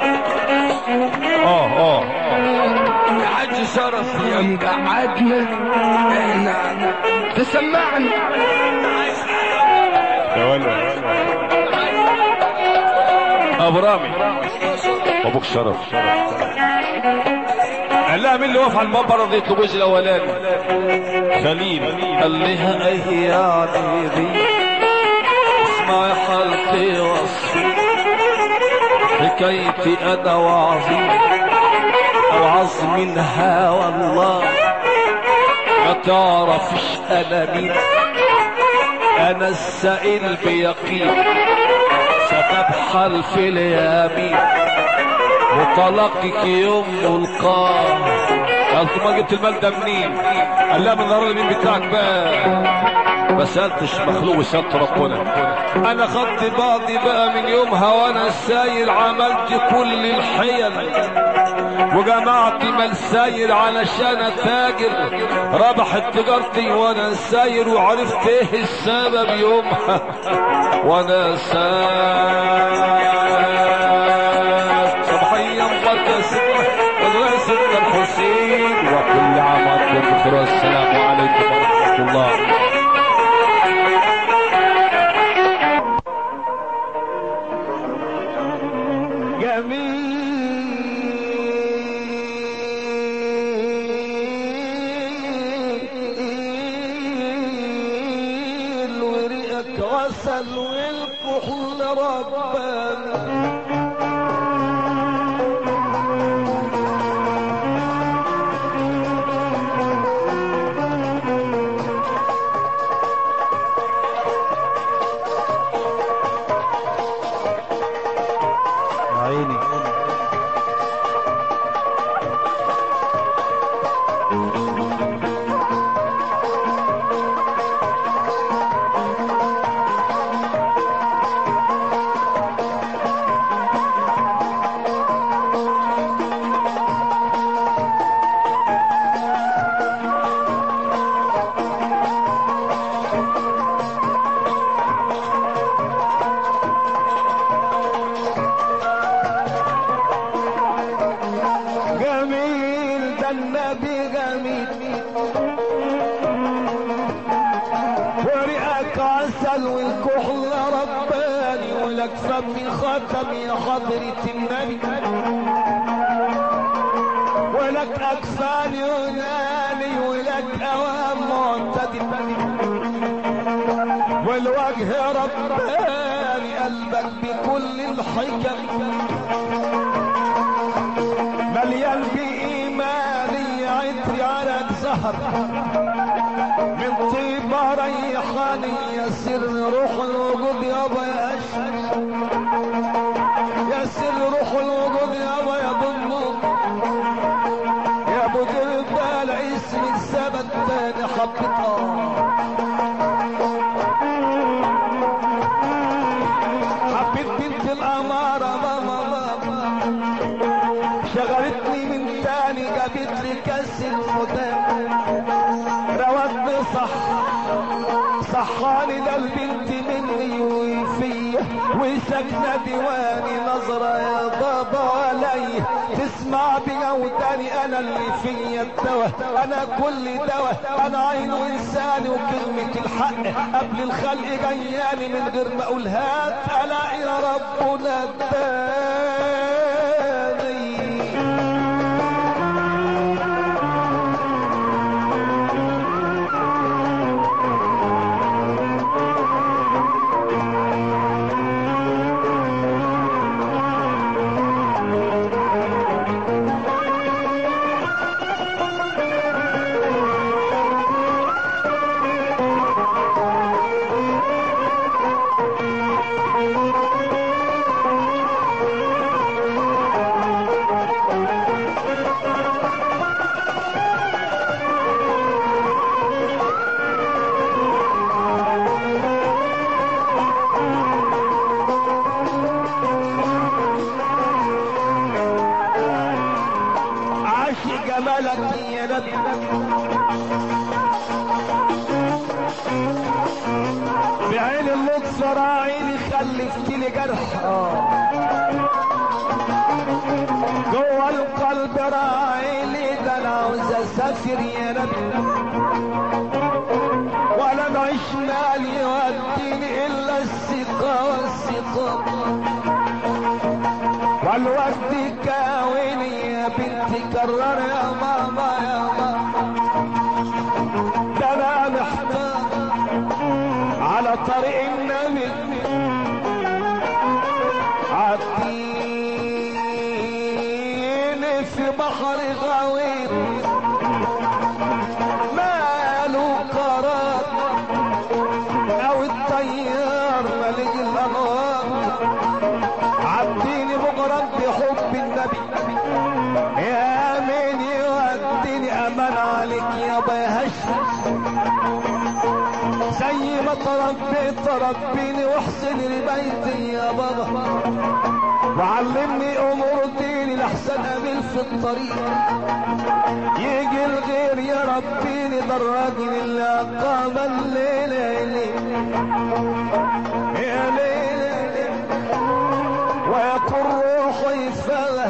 اه اه حاج شرف يا مقعدنا احنا تسمعني يا ولد ابو رامي ابوك شرف قال لها مين اللي واقف على المنبر رضيت له الجزء الاولاني خليل قال لها ايه يا عزيزي اسمعي حالتي وصفي حكايتي انا وعظيم اوعظ منها والله ما تعرفش انا مين انا السائل بيقين ستبحل في اليمين وطلقك يوم ملقاه قالت ما جبت المال ده منين قال لها من النهارده مين بتاعك بقى ما سالتش مخلوق وسالت ربنا انا خدت بعضي بقى من يومها وانا ساير عملت كل الحيل وجمعت مال ساير علشان اتاجر ربحت تجارتي وانا ساير وعرفت ايه السبب يومها وانا ساير صباحيا مباركة ستة الله ستة الحسين وكل عام وانتم بخير والسلام عليكم ورحمة الله جميل وريقك غسل والكحل ربنا عيني جميل ده النبي جميل وريقك عسل والكحل رباني ولك فمي ختم يا حضرة النبي ولك أكفان يوناني ولك أوام معتدل والوجه رباني قلبك بكل الحكم مليان بإيماني عطري على زهر من طيبة ريحاني يا سر روح الوجود يابا يا أشهر يا سر روح الوجود يابا يا ضمه يا ابو جردال اسم السبت تاني حبيتها حبيت بنت الأمارة ماما ماما شغلتني من تاني جابت لي كاس المدام روتني صح صحاني ده البنت مني وفيا وساكنة ديواني نظرة يا بابا علي تسمع بجوداني انا اللي فيا الدواء انا كل دواء انا عين وانساني وكلمة الحق قبل الخلق جياني من غير ما اقول هات الاقي يا ربنا اداني عاشق جمالك يا نبي بعين اللطف راعيني خلفت لي جرح جوه القلب راعيني ده انا عاوز اسافر يا نبي ولا معيش مال يوديني الا الثقه والثقه والوقت كاويني يا بنتي كرر يا ماما يا ماما ده انا محتاج على طريق النبي عديني في في بحر غويط ماله قرار او الطيار ملك الانوار عديني بغرب بحب النبي يا مين يوديني امان عليك يا بهشت زي ما تربيت تربيني واحسن البيت يا بابا وعلمني امور ديني لحسن اميل في الطريق يجي الغير يا ربيني ده الراجل اللي اقام الليله يا ليله ويقول روحي فلا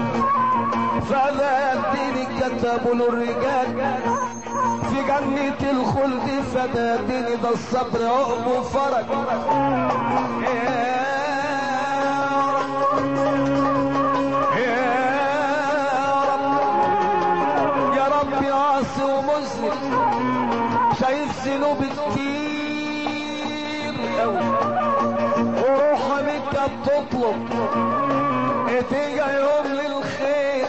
فلا الدين كتبوا له الرجال في جنة الخلد فدا ديني ده الصبر عقب وفرج يا رب يا رب يا رب يا عاصي ومذنب شايف ذنوب كتير قوي وروحها منك بتطلب تيجي يوم للخير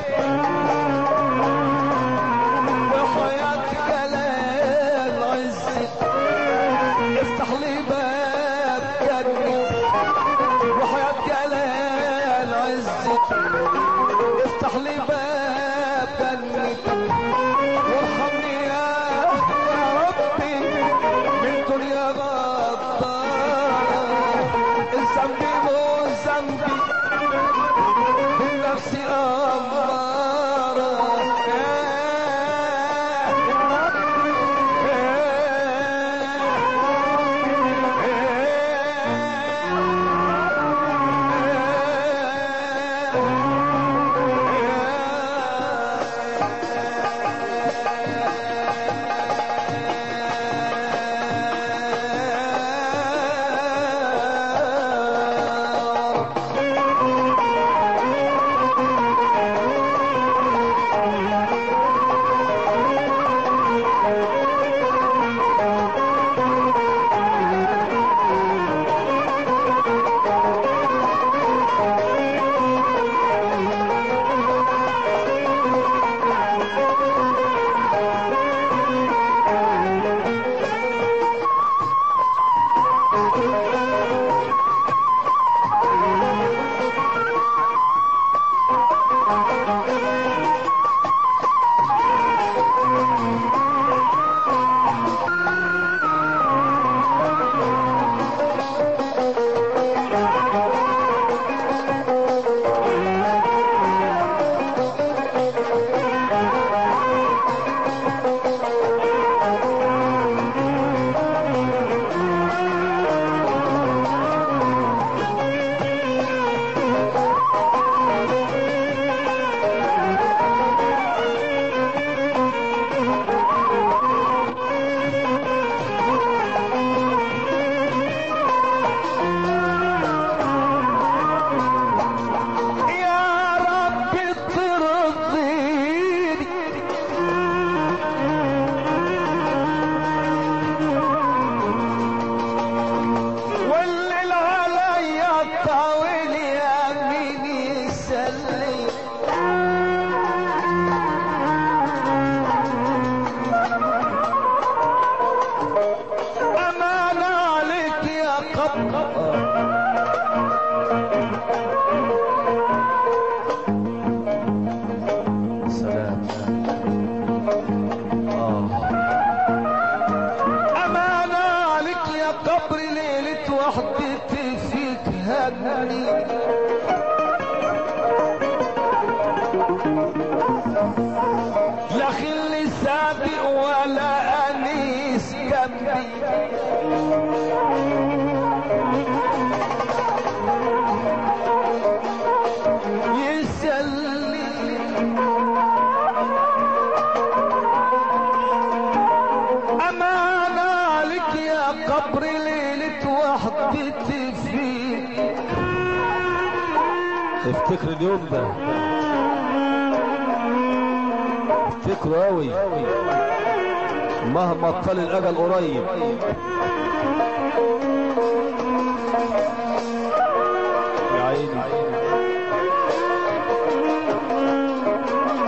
وحياة جلال عزت افتح لي باب جنة وحياة جلال عزت افتح لي باب جنة وارحمني يا يا ربي من دنيا غدارة الذنب مو ذنبي بالنفس أمارة يا رب ترضيني والليل عليا طاول يا مين يسلي أمان عليك يا قبر سلام أمان عليك يا قبر ليلة وحدتي فيك هني لا خل سابق ولا أنيس جنبي يسلي أمان عليك يا قبر ليلة وحدتي فيك افتكر اليوم ده افتكره قوي مهما طال الاجل قريب يا عيني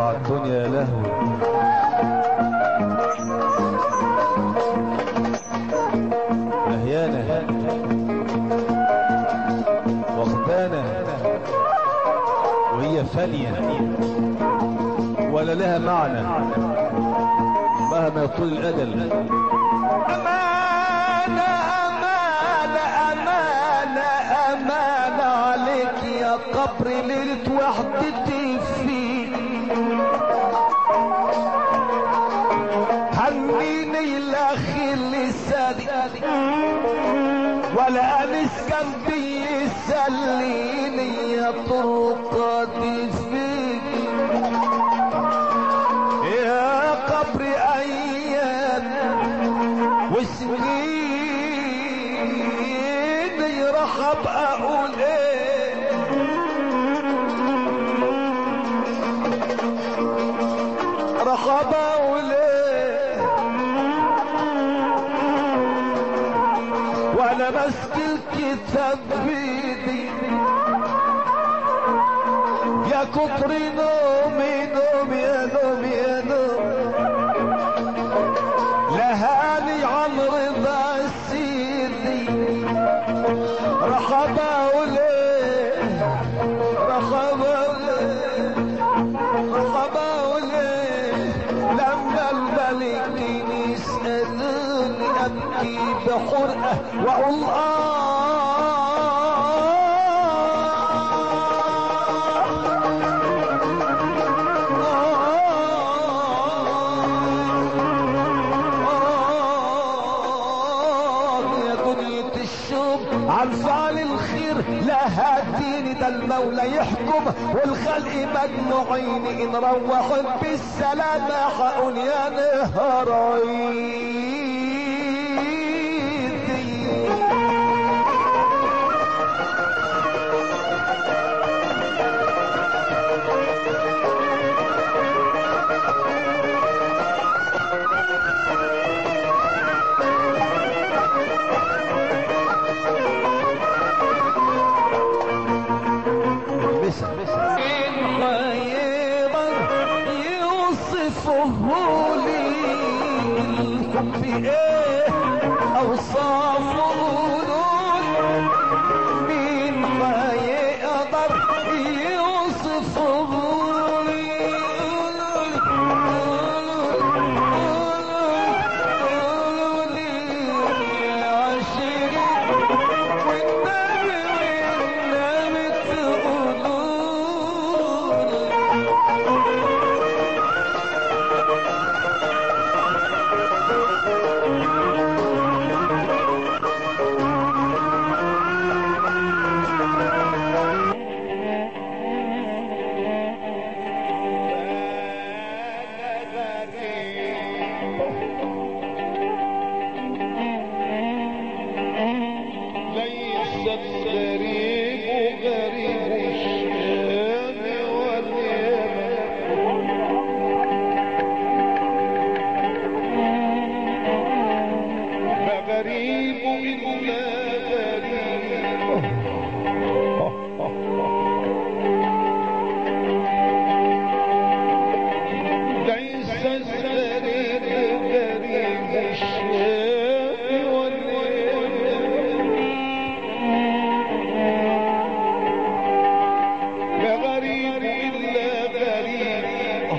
على الدنيا لهوي مهيانة واخدانة وهي فانية ولا لها معنى مهما يطول الأجل أمانة أمانة أمانة أمانة عليك يا قبر ليلة وحدتي فيك هنيني الأخي لساني ولا أنس جنبي يسليني يا طرقاتي فيك يا قبر ايام وسنين راح ابقى اقول ايه راح ابقى اقول ايه وانا ماسك الكتاب بايدي يا كتر نومي نومي يا نومي يا نوم لهاني عن رضا سيدي رخبة وليه رخبة وليه رخبة وليه لما الملك يسألوني أبكي بحرقة وأقول آه يا دنيا الشوق عن فعل الخير لا هاتيني ده المولى يحكم والخلق مجموعين ان روحوا بالسلامة هقول يا نهار عيدي إن هيقدر يوصفه لي الحب ايه اوصافه قولون مين ما يقدر يوصفه لي قولوا لي عشرين والنبي والنبي تقولوا ليس الغريب غريب الشام واليمن فغريب إلا غريب ليس الغريب غريب الشام واليمن لا غريب إلا غريب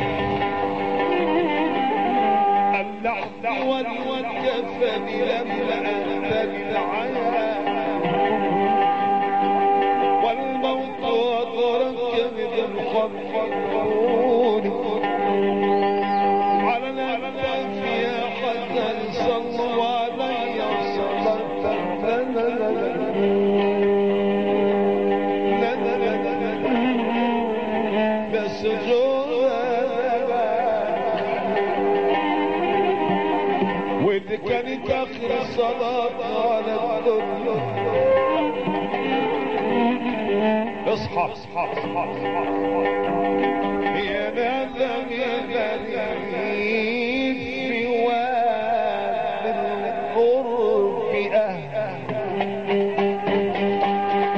اللحن والكفن لما أنت بالعيا والموت أدرك من الخلقون على الأكتاف يا حسن صلوا علي صلاة لا لا لا لا بس ودي كانت اخر صلاة على الدنيا اصحى اصحى اصحى اصحى يا ندم يا غريب في واد القرب اهل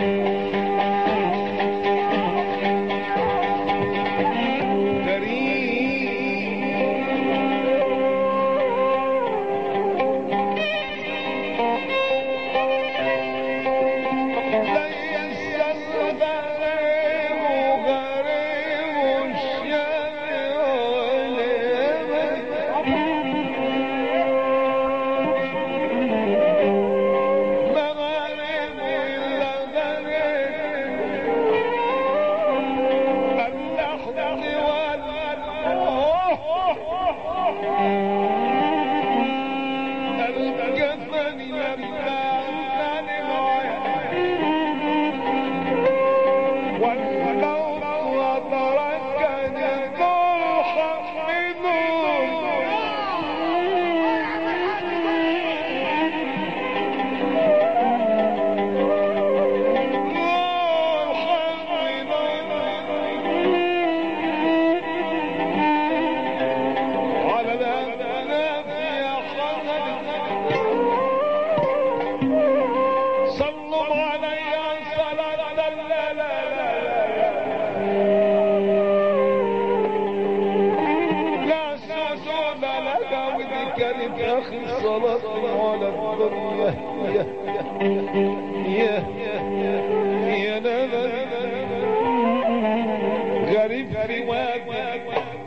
غريب صلاتي على الدنيا يا يا يا نبي غريب في وادي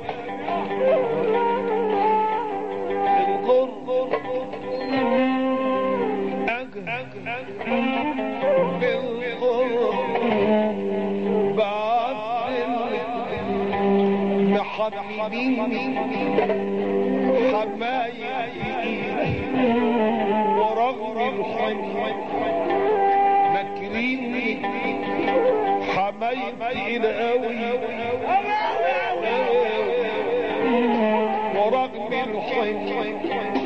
الغر محببين حبايبي ورغم الحب مكريني حبايبي القوي ورغم الحب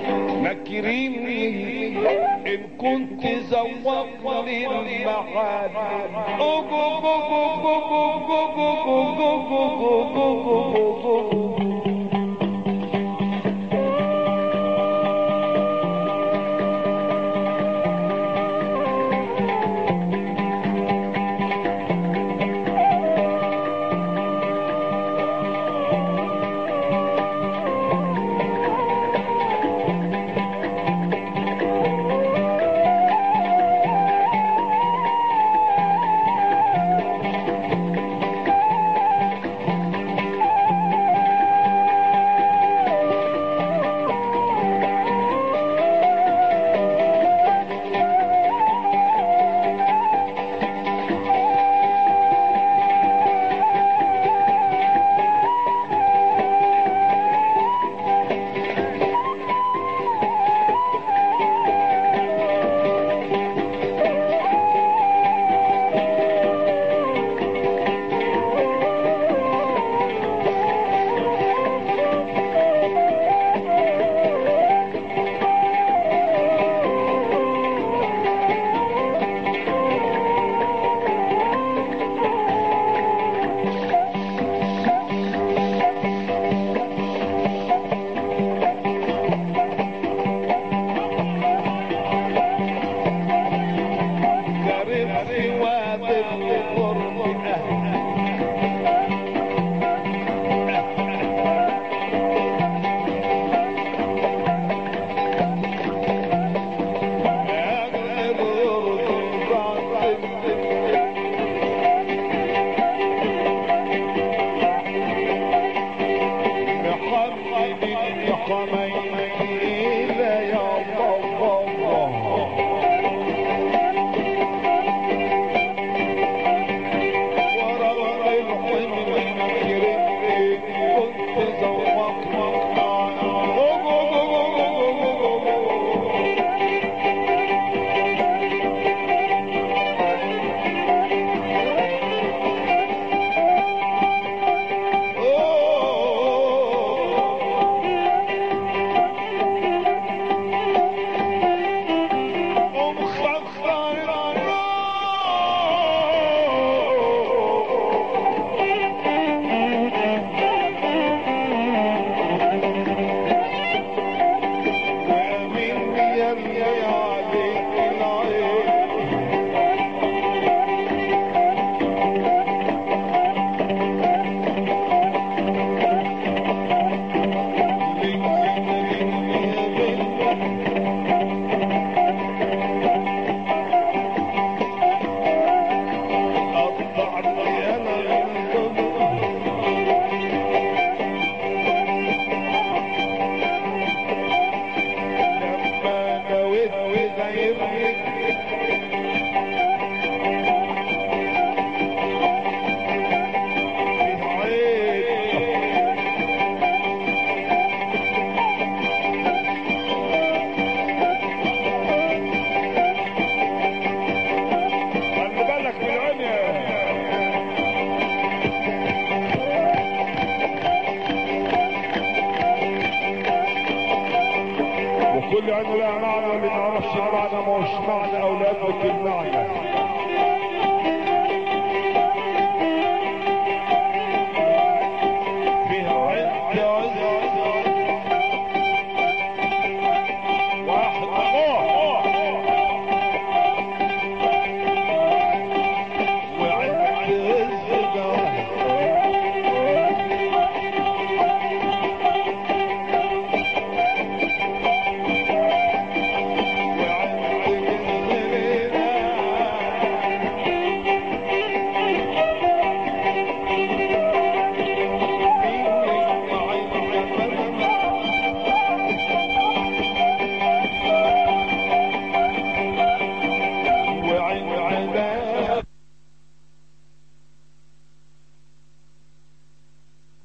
مكريني ان كنت زوقني المعاد وكل عنه لا معنى واللي ما نعرفش المعنى ما هوش معنى اولاد المعنى